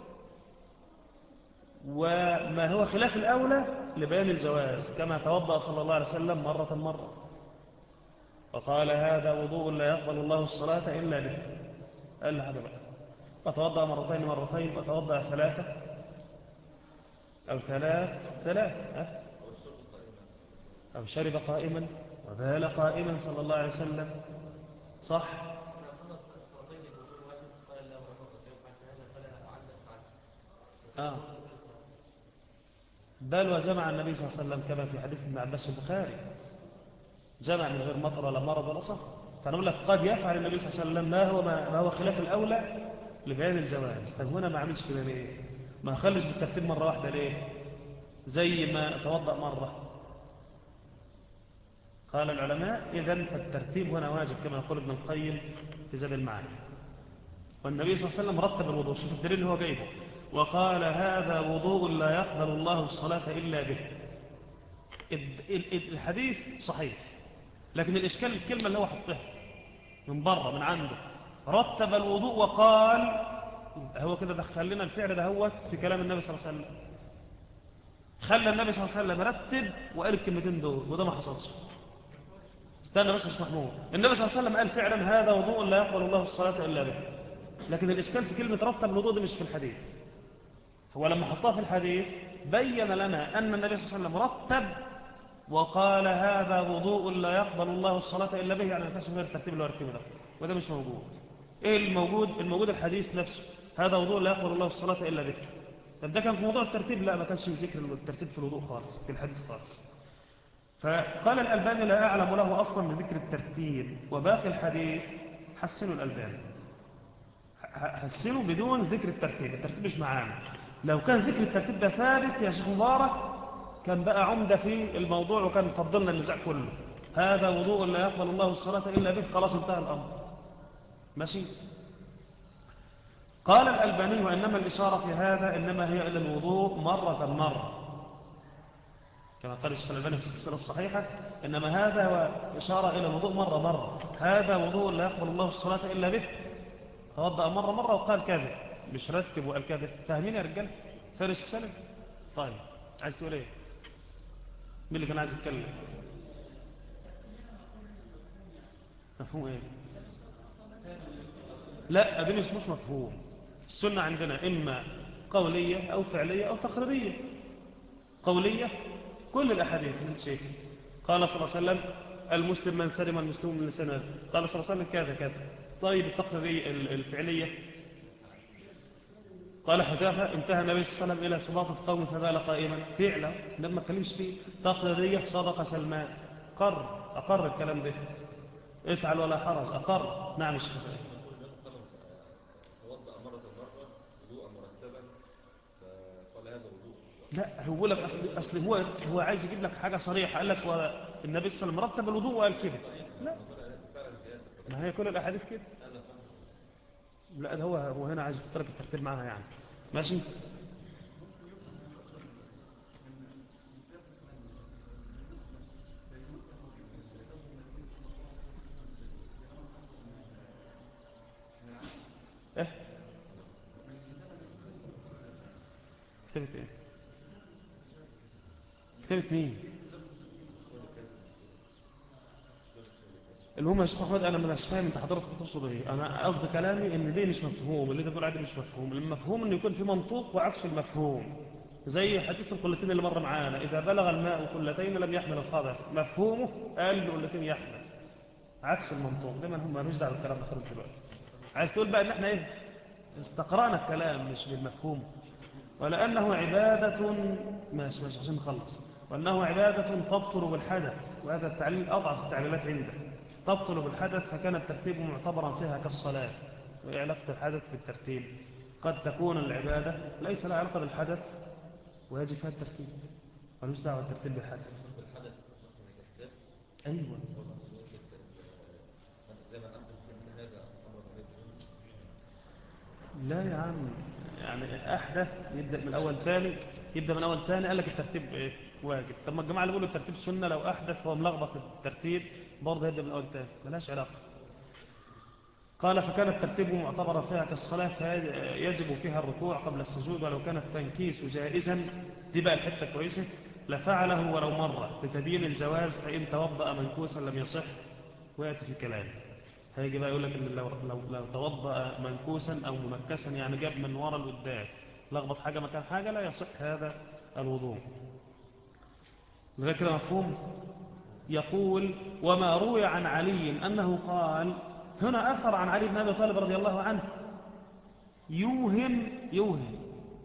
وما هو خلاف الأولى لبيان الجواز كما توضأ صلى الله عليه وسلم مرة مرة وقال هذا وضوء لا يقبل الله الصلاة إلا به قال هذا بقى وتوضأ مرتين مرتين وتوضأ ثلاثة أو ثلاث ثلاث أه؟ أو شرب قائما وبال قائما صلى الله عليه وسلم صح آه. بل وجمع النبي صلى الله عليه وسلم كما في حديث ابن عباس البخاري جمع من غير مطر ولا مرض ولا صف فنقول لك قد يفعل النبي صلى الله عليه وسلم ما هو ما هو خلاف الاولى لبيان الجواز طب هنا ما عملش كده ليه ما خلش بالترتيب مره واحده ليه زي ما توضا مره قال العلماء إذن فالترتيب هنا واجب كما يقول ابن القيم في زاد المعارف والنبي صلى الله عليه وسلم رتب الوضوء شوف الدليل اللي هو جايبه وقال هذا وضوء لا يقبل الله الصلاة إلا به الحديث صحيح لكن الإشكال الكلمة اللي هو حطها من بره من عنده رتب الوضوء وقال هو كده دخل لنا الفعل ده هو في كلام النبي صلى الله عليه وسلم خلى النبي صلى الله عليه وسلم رتب وقال الكلمتين دول وده ما حصلش استنى بس يا محمود النبي صلى الله عليه وسلم قال فعلا هذا وضوء لا يقبل الله الصلاة إلا به لكن الإشكال في كلمة رتب الوضوء دي مش في الحديث هو لما حطها في الحديث بين لنا أن النبي صلى الله عليه وسلم رتب وقال هذا وضوء لا يقبل الله الصلاة إلا به يعني ما ينفعش غير الترتيب اللي هو رتبه ده وده مش موجود إيه الموجود الموجود الحديث نفسه هذا وضوء لا يقبل الله الصلاة إلا به طب ده كان في موضوع الترتيب لا ما كانش ذكر الترتيب في الوضوء خالص في الحديث خالص فقال الألباني لا أعلم له أصلا بذكر الترتيب وباقي الحديث حسنوا الألباني حسنوا بدون ذكر الترتيب الترتيب مش معانا لو كان ذكر الترتيب ده ثابت يا شيخ مبارك كان بقى عمدة في الموضوع وكان فضلنا النزاع كله هذا وضوء لا يقبل الله الصلاة إلا به خلاص انتهى الأمر ماشي قال الألباني وإنما الإشارة في هذا إنما هي إلى الوضوء مرة مرة كما قال الشيخ الألباني في السلسلة الصحيحة إنما هذا هو إشارة إلى الوضوء مرة مرة هذا وضوء لا يقبل الله الصلاة إلا به توضأ مرة مرة وقال كذا مش رتب وقال كذا فاهمين يا رجال فارس سلم طيب عايز تقول ايه مين اللي كان عايز يتكلم مفهوم ايه لا ادين مش مفهوم السنة عندنا اما قولية او فعلية او تقريرية قولية كل الاحاديث اللي انت شايفها قال صلى الله عليه وسلم المسلم من سلم المسلم من لسانه قال صلى الله عليه وسلم كذا كذا طيب التقريرية الفعلية قال حذافة انتهى النبي صلى الله عليه وسلم إلى سباطة قوم فبال قائما فعلا لما اتكلمش فيه تقريرية صدق سلمان قر أقر الكلام ده افعل ولا حرج أقر نعم الشيخ توضأ مرة مرة وضوءا مرتبا فقال هذا وضوء لا هو لك أصل, أصل هو هو عايز يجيب لك حاجة صريحة قال لك هو النبي صلى الله عليه وسلم رتب الوضوء وقال كده لا فعلا زيادة ما هي كل الأحاديث كده هذا فهم لا ده هو هو هنا عايز يحط لك الترتيب معاها يعني ماشي ايه كتبت ايه كتبت مين المهم يا شيخ احمد انا مش فاهم انت حضرتك تقصد ايه انا قصدي كلامي ان دي مش مفهوم اللي انت بتقول عليه مش مفهوم المفهوم انه يكون في منطوق وعكس المفهوم زي حديث القلتين اللي مر معانا اذا بلغ الماء قلتين لم يحمل الخبث مفهومه قال قلتين يحمل عكس المنطوق دايما هم مالوش دعوه بالكلام ده خالص دلوقتي عايز تقول بقى ان احنا ايه استقرانا الكلام مش بالمفهوم ولانه عباده ماشي ماشي عشان نخلص وانه عباده تبطل بالحدث وهذا التعليل اضعف التعليلات عنده تبطل بالحدث فكان الترتيب معتبرا فيها كالصلاة وإيه علاقة الحدث بالترتيب قد تكون العبادة ليس لها علاقة بالحدث ويجب فيها الترتيب ملوش دعوة الترتيب بالحدث بالحدث مثلا يحدث أيوة زي ما أحدث من هذا أمر ليس لا يا عم يعني أحدث يبدأ من أول تاني يبدأ من أول تاني قال لك الترتيب إيه واجب طب ما الجماعة اللي بيقولوا الترتيب سنة لو أحدث هو ملخبط الترتيب برضه يبدأ من أول تاني ملهاش علاقة قال فكان الترتيب معتبرا فيها كالصلاة فيجب فيها الركوع قبل السجود ولو كان التنكيس جائزا دي بقى الحتة كويسة لفعله ولو مرة لتبيين الجواز فإن توضأ منكوسا لم يصح ويأتي في كلامه هيجي بقى يقول لك ان لو, لو, لو توضأ منكوسا أو منكسا يعني جاب من ورا لقدام لخبط حاجة مكان حاجة لا يصح هذا الوضوء لغاية كده مفهوم يقول وما روي عن علي أنه قال هنا أثر عن علي بن أبي طالب رضي الله عنه يوهم يوهم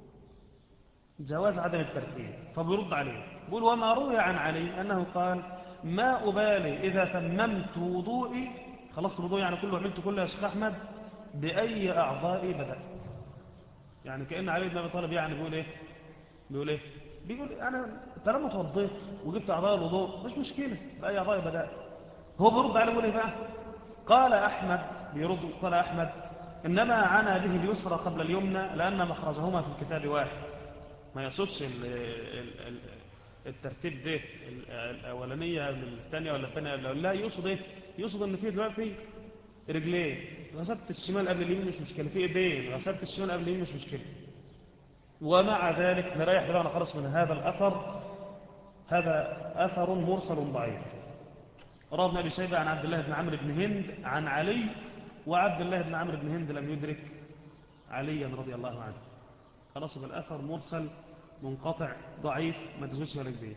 جواز عدم الترتيب فبيرد عليه يقول وما روي عن علي أنه قال ما أبالي إذا تممت وضوئي خلصت الوضوء يعني كله عملت كله يا شيخ أحمد بأي أعضائي بدأت يعني كأن علي بن أبي طالب يعني بيقول إيه بيقول إيه بيقول أنا طالما توضيت وجبت أعضاء الوضوء مش مشكلة بأي أعضائي بدأت هو بيرد عليه بيقول إيه بقى قال أحمد بيرد قال أحمد إنما عنا به اليسرى قبل اليمنى لأن مخرجهما في الكتاب واحد ما يقصدش ال ال ال الترتيب ده الأولانية من الثانية ولا الثانية لا يقصد إيه يقصد إن في دلوقتي رجليه غسلت الشمال قبل اليمين مش مشكلة في ايدين غسلت الشمال قبل اليمين مش مشكلة ومع ذلك نريح دماغنا خالص من هذا الأثر هذا أثر مرسل ضعيف روى ابن أبي شيبة عن عبد الله بن عمرو بن هند عن علي وعبد الله بن عمرو بن هند لم يدرك عليا رضي الله عنه خلاص يبقى الأثر مرسل منقطع ضعيف ما تزوجش ولا كبير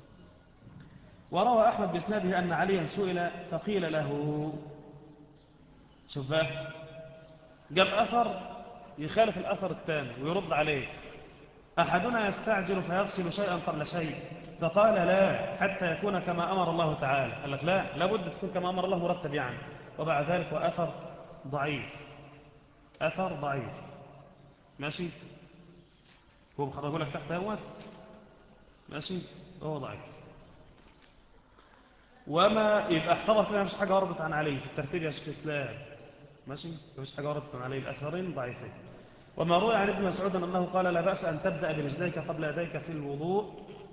وروى أحمد بإسناده أن عليا سئل فقيل له شوف بقى جاب أثر يخالف الأثر الثاني ويرد عليه أحدنا يستعجل فيغسل شيئا قبل شيء فقال لا حتى يكون كما أمر الله تعالى قال لك لا لابد تكون كما أمر الله مرتب يعني وبعد ذلك وأثر ضعيف أثر ضعيف ماشي هو بخرجه لك تحت اهوت ماشي هو ضعيف وما يبقى احتضر كده مش حاجة وردت عن علي في الترتيب يا شيخ إسلام ماشي مش حاجة وردت عن علي الأثرين ضعيفين وما روي عن ابن مسعود أنه قال لا بأس أن تبدأ برجليك قبل يديك في الوضوء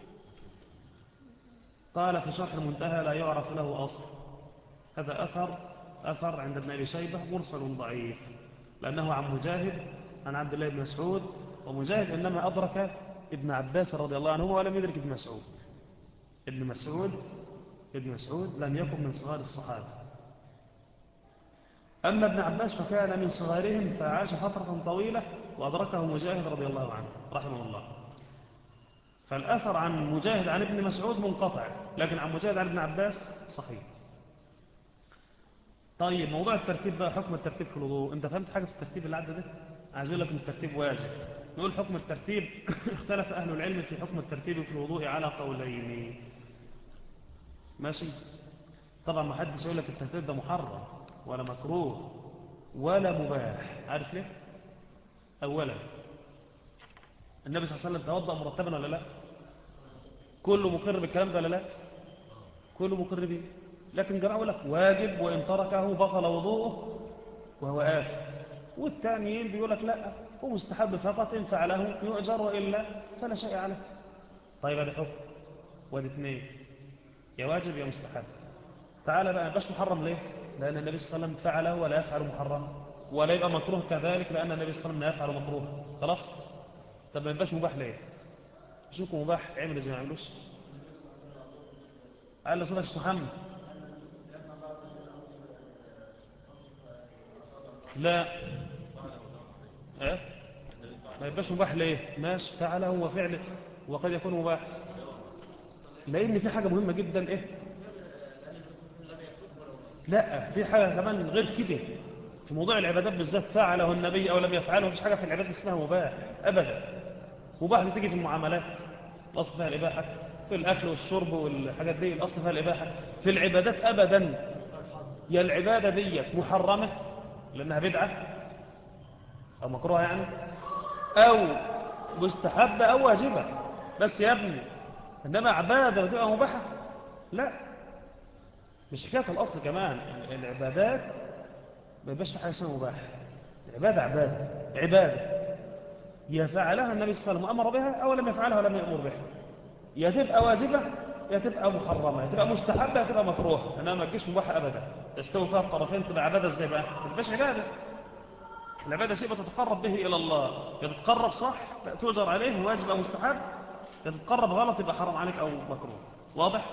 قال في شرح المنتهى لا يعرف له أصل هذا أثر أثر عند ابن أبي شيبة مرسل ضعيف لأنه عن مجاهد عن عبد الله بن مسعود ومجاهد إنما أدرك ابن عباس رضي الله عنه ولم يدرك ابن مسعود ابن مسعود ابن مسعود لم يكن من صغار الصحابة أما ابن عباس فكان من صغارهم فعاش فترة طويلة وأدركه مجاهد رضي الله عنه رحمه الله فالأثر عن مجاهد عن ابن مسعود منقطع لكن عن مجاهد عن ابن عباس صحيح طيب موضوع الترتيب بقى حكم الترتيب في الوضوء انت فهمت حاجة في الترتيب اللي عدى ده عايز اقول لك ان الترتيب واجب نقول حكم الترتيب اختلف اهل العلم في حكم الترتيب في الوضوء على قولين ماشي طبعا ما حدش يقول لك الترتيب ده محرم ولا مكروه ولا مباح عارف ليه اولا النبي صلى الله عليه وسلم توضأ مرتبا ولا لا كله مقر بالكلام ده ولا لا كله مقر به لكن جماعه يقول لك واجب وان تركه بطل وضوءه وهو آثم والثانيين بيقول لك لا هو مستحب فقط إن فعله يؤجر وإلا فلا شيء عليه طيب هذا حكم وادي اثنين يا واجب يا مستحب تعالى بقى باش محرم ليه لأن النبي صلى الله عليه وسلم فعله ولا يفعل محرم ولا يبقى مكروه كذلك لأن النبي صلى الله عليه وسلم لا يفعل مكروه خلاص طب ما يبقاش مباح ليه شوفوا مباح عمل زي ما عملوش قال له صدق محمد لا ايه ما يبقاش مباح ليه ماشي فعله هو فعل وقد يكون مباح لان في حاجه مهمه جدا ايه لا في حاجه كمان غير كده في موضوع العبادات بالذات فعله النبي او لم يفعله مفيش حاجه في العبادات اسمها مباح ابدا مباح دي تيجي في المعاملات الاصل فيها الاباحه في الاكل والشرب والحاجات دي الاصل فيها الاباحه في العبادات ابدا يا العباده ديت محرمه لأنها بدعة أو مكروهة يعني أو مستحبة أو واجبة بس يا ابني إنما عبادة بتبقى مباحة لا مش حكاية الأصل كمان العبادات ما يبقاش في حاجة اسمها مباح العبادة عبادة عبادة يا فعلها النبي صلى الله عليه وسلم أمر بها أو لم يفعلها ولم يأمر بها يا تبقى واجبة يا تبقى محرمة يا تبقى مستحبة يا تبقى مكروهة إنما ما تجيش مباحة أبدا تستوي فيها الطرفين تبقى عبادة ازاي بقى ما تبقاش عبادة العبادة شيء بتتقرب به إلى الله يا تتقرب صح تؤجر عليه واجب أو مستحب يا تتقرب غلط يبقى حرام عليك أو مكروه واضح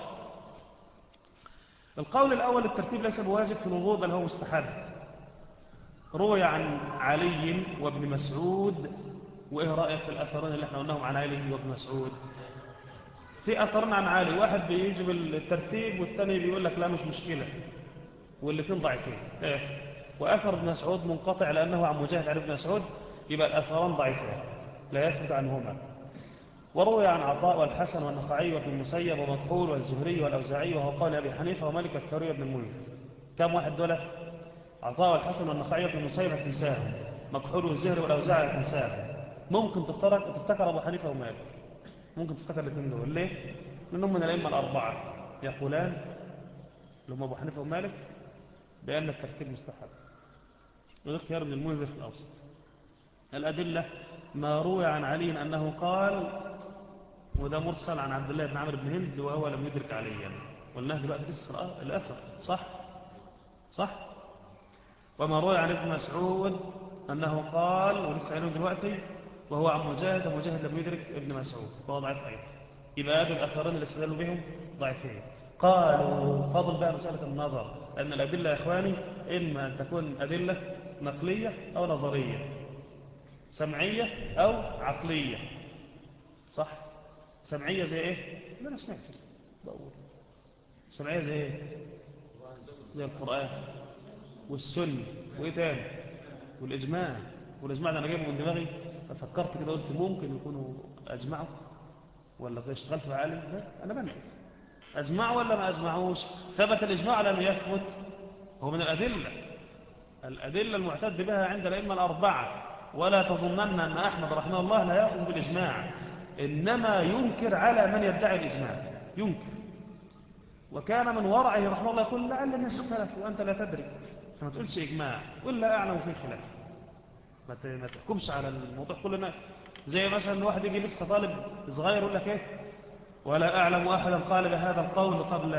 القول الأول الترتيب ليس بواجب في الوضوء بل هو مستحب روي عن علي وابن مسعود وإيه رأيك في الأثرين اللي احنا قلناهم عن علي وابن مسعود في أثرنا عن علي واحد بيجب الترتيب والتاني بيقول لك لا مش مشكلة والاثنين ضعيفين آسف وأثر ابن مسعود منقطع لأنه عن مجاهد عن ابن مسعود يبقى الأثران ضعيفان لا يثبت عنهما وروي عن عطاء والحسن والنخعي وابن المسيب ومكحول والزهري والأوزاعي وهو قال أبي حنيفة ومالك الثوري وابن المنذر كم واحد دولت عطاء والحسن والنخعي وابن المسيب هتنساهم مكحول والزهري والأوزاعي هتنساهم ممكن تفتكر تفتكر أبو حنيفة ومالك ممكن تفتكر الاثنين دول ليه؟ لأنهم من الأئمة الأربعة يقولان اللي هم أبو حنيفة ومالك بأن الترتيب مستحب وده اختيار ابن المنذر في الأوسط الأدلة ما روي عن علي أنه قال وده مرسل عن عبد الله بن عمرو بن هند وهو لم يدرك عليا والنهج بقى لسه الأثر صح صح وما روي عن ابن مسعود أنه قال ولسه قايلين دلوقتي وهو عن مجاهد ومجاهد لم يدرك ابن مسعود وهو ضعيف أيضا يبقى هذه الأثرين اللي استدلوا بهم ضعيفين قالوا فضل بقى مسألة النظر أن الأدلة يا إخواني إما أن تكون أدلة نقلية أو نظرية سمعية أو عقلية صح سمعية زي إيه لا أنا سمعت بقول سمعية زي إيه زي القرآن والسنة وإيه تاني والإجماع والإجماع ده أنا جايبه من دماغي ففكرت كده قلت ممكن يكونوا أجمعوا ولا اشتغلت بعالي لا أنا بنقل أجمعوا ولا ما أجمعوش ثبت الإجماع لم يثبت هو من الأدلة الأدلة المعتد بها عند الأئمة الأربعة ولا تظنن أن أحمد رحمه الله لا يأخذ بالإجماع إنما ينكر على من يدعي الإجماع ينكر وكان من ورعه رحمه الله يقول لعل الناس اختلفوا وأنت لا تدري فما تقولش إجماع ولا أعلم في خلاف ما تحكمش على الموضوع كلنا زي مثلا واحد يجي لسه طالب صغير يقول لك ايه ولا أعلم أحدا قال بهذا القول قبل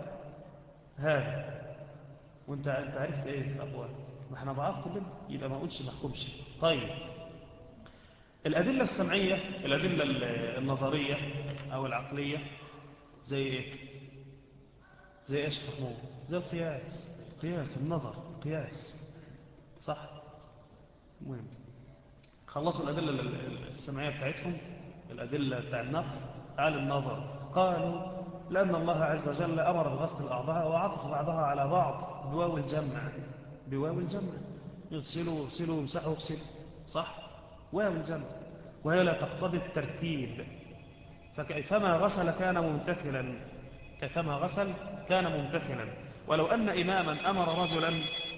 هذا وانت انت عرفت ايه في الأقوال ما احنا ضعاف كلنا يبقى ما اقولش ما احكمش طيب الأدلة السمعية الأدلة النظرية أو العقلية زي ايه زي ايش محمود زي القياس القياس النظر القياس صح مهم خلصوا الأدلة السمعية بتاعتهم الأدلة بتاع النقل تعال النظر قالوا لأن الله عز وجل أمر بغسل الأعضاء وعطف بعضها على بعض بواو الجمع بواو الجمع يغسلوا ويغسلوا ويمسحوا ويغسلوا صح واو الجمع وهي لا تقتضي الترتيب فكيفما غسل كان ممتثلا كيفما غسل كان ممتثلا ولو أن إماما أمر رجلا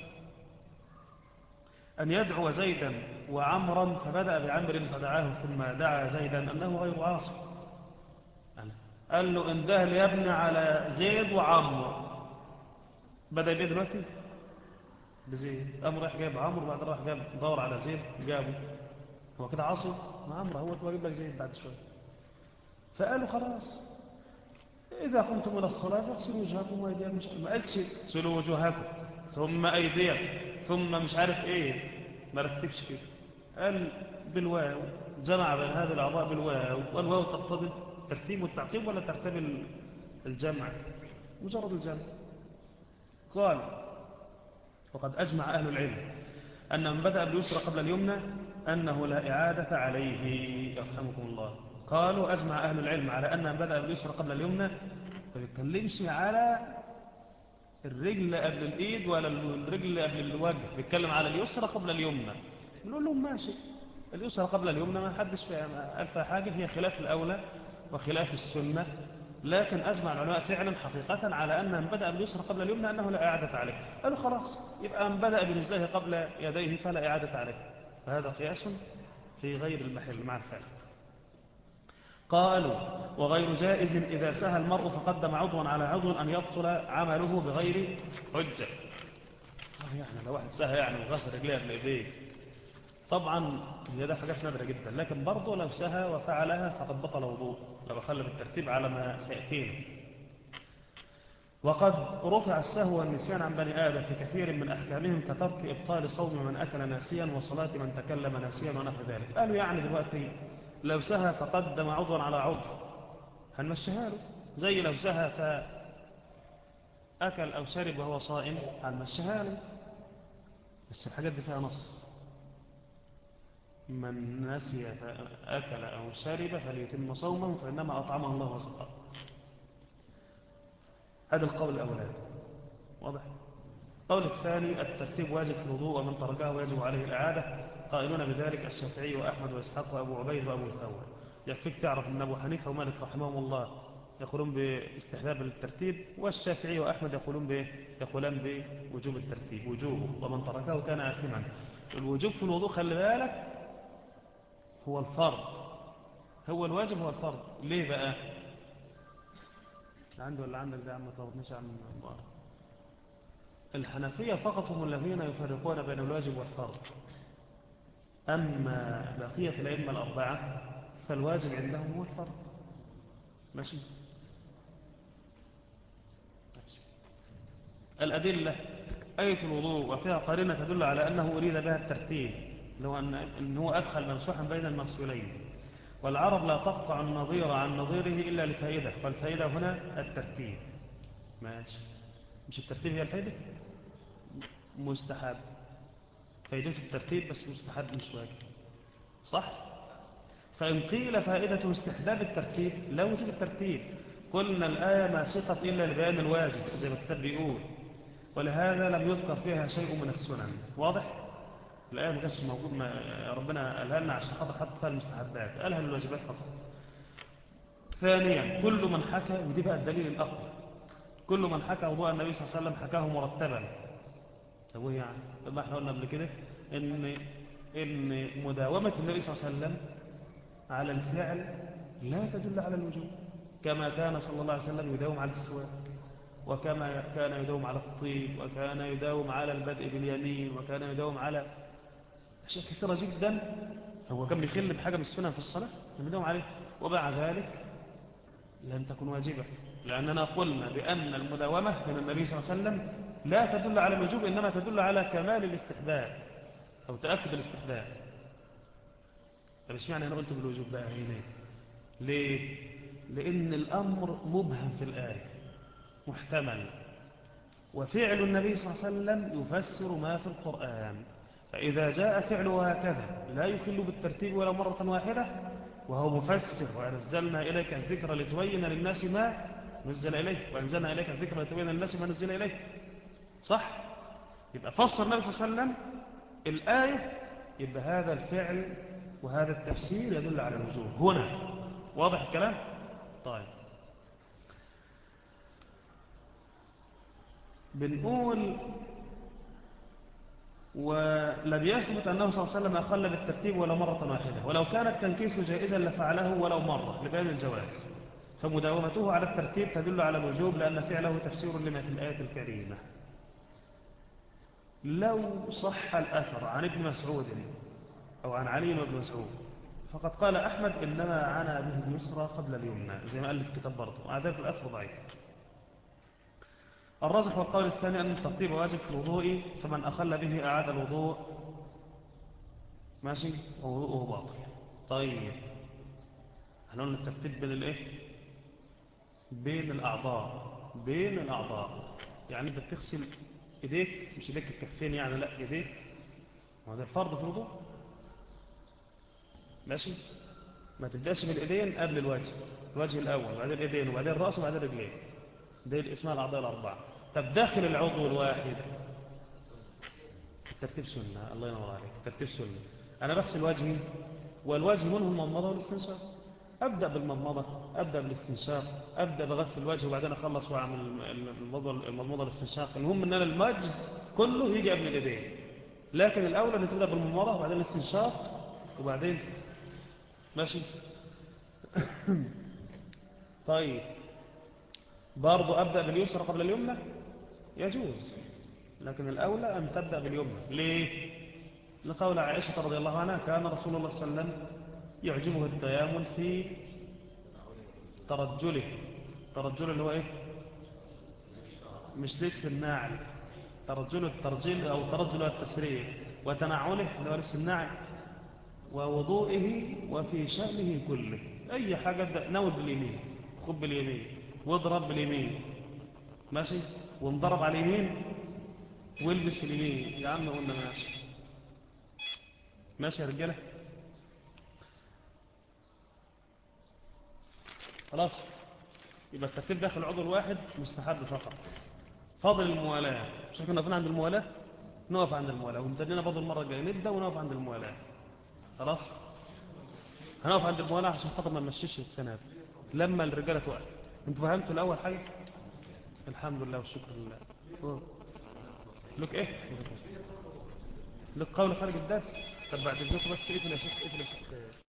أن يدعو زيدا وعمرا فبدأ بعمر فدعاه ثم دعا زيدا أنه غير عاصم قال له انده لي يا ابني على زيد وعمرو بدأ بيه دلوقتي بزيد قام رايح جايب عمرو بعد راح جاب دور على زيد جابه هو كده عاصم ما عمرو هو تجيب لك زيد بعد شويه فقالوا خلاص إذا قمتم إلى الصلاة فاغسلوا وجهكم وأيديكم مش ما قالش اغسلوا وجوهكم ثم أيديكم ثم مش عارف إيه ما رتبش كده قال بالواو جمع بين هذه الأعضاء بالواو والواو تقتضي الترتيب والتعقيب ولا ترتيب الجمع مجرد الجمع قال وقد أجمع أهل العلم أن من بدأ باليسرى قبل اليمنى أنه لا إعادة عليه يرحمكم الله قالوا أجمع أهل العلم على أن من بدأ باليسرى قبل اليمنى ما بيتكلمش على الرجل قبل الإيد ولا الرجل قبل الوجه بيتكلم على اليسرى قبل اليمنى بنقول لهم ماشي اليسرى قبل اليمنى ما حدش قال فيها حاجة هي خلاف الأولى وخلاف السنة لكن أجمع العلماء فعلا حقيقة على أن من بدأ باليسرى قبل اليمنى أنه لا إعادة عليه قالوا خلاص يبقى من بدأ برجليه قبل يديه فلا إعادة عليه فهذا قياس في غير المحل مع الفارق قالوا وغير جائز إذا سهى المرء فقدم عضوا على عضو أن يبطل عمله بغير حجة يعني لو واحد سهى يعني وغسل رجليه قبل ايديه طبعا هي ده حاجات نادرة جدا لكن برضه لو سهى وفعلها فقد بطل وضوء لو خلى بالترتيب على ما سيأتينا وقد رفع السهو والنسيان عن بني آدم في كثير من أحكامهم كترك إبطال صوم من أكل ناسيا وصلاة من تكلم ناسيا ونحو ذلك قالوا يعني دلوقتي لو سهى فقدم عضوا على عضو هنمشيها له زي لو سهى فأكل أو شرب وهو صائم هنمشيها له بس الحاجات دي فيها نص من نسي فأكل أو شرب فليتم صومه فإنما أطعمه الله وسقاه هذا القول الأولاني واضح القول الثاني الترتيب واجب في الوضوء ومن تركه يجب عليه الإعادة قائلون بذلك الشافعي وأحمد وإسحاق وأبو عبيد وأبو ثور يكفيك تعرف أن أبو حنيفة ومالك رحمهم الله يقولون باستحباب الترتيب والشافعي وأحمد يقولون به يقولان بوجوب الترتيب وجوبه ومن تركه كان آثما الوجوب في الوضوء خلي بالك هو الفرض هو الواجب هو الفرض ليه بقى عندي ولا عندك ده عم ما تلخبطنيش عن الله الحنفية فقط هم الذين يفرقون بين الواجب والفرض أما بقية الأئمة الأربعة فالواجب عندهم هو الفرض ماشي ماشي الأدلة آية الوضوء وفيها قرينة تدل على أنه أريد بها الترتيب لو أن إن هو أدخل ممسوحا بين المغسولين والعرب لا تقطع النظير عن نظيره إلا لفائدة والفائدة هنا الترتيب ماشي مش الترتيب هي الفائدة مستحب فائدته الترتيب بس مستحب مش واجب صح فإن قيل فائدة استحباب الترتيب لا وجود الترتيب قلنا الآية ما سقط إلا لبيان الواجب زي ما الكتاب بيقول ولهذا لم يذكر فيها شيء من السنن واضح؟ الآية ما كانش موجود ما ربنا قالها لنا عشان خاطر حط فيها المستحبات قالها للواجبات فقط ثانيا كل من حكى ودي بقى الدليل الأقوى كل من حكى وضوء النبي صلى الله عليه وسلم حكاه مرتبا طب وهي يعني طب ما احنا قلنا قبل كده ان ان مداومه النبي صلى الله عليه وسلم على الفعل لا تدل على الوجوب كما كان صلى الله عليه وسلم يداوم على السواك وكما كان يداوم على الطيب وكان يداوم على البدء باليمين وكان يداوم على أشياء كثيرة جدا هو كان بيخل بحاجة من السنن في الصلاة كان بيداوم عليه ومع ذلك لم تكن واجبة لأننا قلنا بأن المداومة من النبي صلى الله عليه وسلم لا تدل على الوجوب إنما تدل على كمال الاستحباب أو تأكد الاستحباب طب ايش معنى أنا قلت بالوجوب بقى هنا ليه؟ لأن الأمر مبهم في الآية محتمل وفعل النبي صلى الله عليه وسلم يفسر ما في القرآن فإذا جاء فعله هكذا لا يخل بالترتيب ولا مرة واحدة وهو مفسر وأنزلنا إليك الذكر لتبين للناس ما نزل إليه وأنزلنا إليك الذكر لتبين للناس ما نزل إليه صح؟ يبقى فسر النبي صلى الله عليه وسلم الآية يبقى هذا الفعل وهذا التفسير يدل على الوجوب هنا واضح الكلام؟ طيب بنقول ولم يثبت أنه صلى الله عليه وسلم أخل بالترتيب ولا مرة واحدة ولو كان التنكيس جائزا لفعله ولو مرة لبيان الجواز فمداومته على الترتيب تدل على الوجوب لأن فعله تفسير لما في الآية الكريمة لو صح الأثر عن ابن مسعود أو عن علي بن مسعود فقد قال أحمد إنما عنا به اليسرى قبل اليمنى زي ما قال في الكتاب برضه ومع ذلك الأثر ضعيف الراجح والقول الثاني أن الترتيب واجب في الوضوء فمن أخل به أعاد الوضوء ماشي ووضوءه باطل طيب احنا قلنا الترتيب بين الايه بين الأعضاء بين الأعضاء يعني أنت بتغسل إيديك مش إيديك الكفين يعني لا إيديك وهذا الفرض في الوضوء ماشي ما تبدأش بالإيدين قبل الوجه الوجه الأول وبعدين الإيدين وبعدين الرأس وبعدين الرجلين دي اسمها الأعضاء الأربعة طب داخل العضو الواحد الترتيب سنة الله ينور عليك الترتيب سنة أنا بغسل وجهي والوجه منه المضمضة والاستنشاق أبدأ بالمضمضة أبدأ بالاستنشاق أبدأ بغسل الوجه وبعدين أخلص وأعمل المضمضة والاستنشاق المهم أن أنا الوجه كله يجي قبل الإيدين لكن الأولى أن تبدأ بالمضمضة وبعدين الاستنشاق وبعدين ماشي طيب برضو أبدأ باليسرى قبل اليمنى يجوز لكن الأولى أن تبدأ باليمنى ليه؟ لقول عائشة رضي الله عنها كان رسول الله صلى الله عليه وسلم يعجبه التيامن في ترجله ترجله اللي هو إيه؟ مش لبس الناعل ترجله الترجيل أو ترجله التسريح وتنعله اللي هو لبس الناعل ووضوئه وفي شأنه كله أي حاجة نول باليمين خب باليمين واضرب باليمين ماشي وانضرب على اليمين والبس اليمين يا عم قلنا ماشي ماشي يا رجاله خلاص يبقى الترتيب داخل العضو الواحد مستحب فقط فاضل الموالاه مش كنا واقفين عند الموالاه نقف عند الموالاه ومتدينا برضه المره الجايه نبدا ونقف عند الموالاه خلاص هنقف عند الموالاه عشان خاطر ما نمشيش السنه دي لما الرجاله توقف انتوا فهمتوا الاول حاجه الحمد لله والشكر لله لك ايه لك قول خارج الدرس طب بعد اذنكم بس اقفل يا شيخ اقفل يا شيخ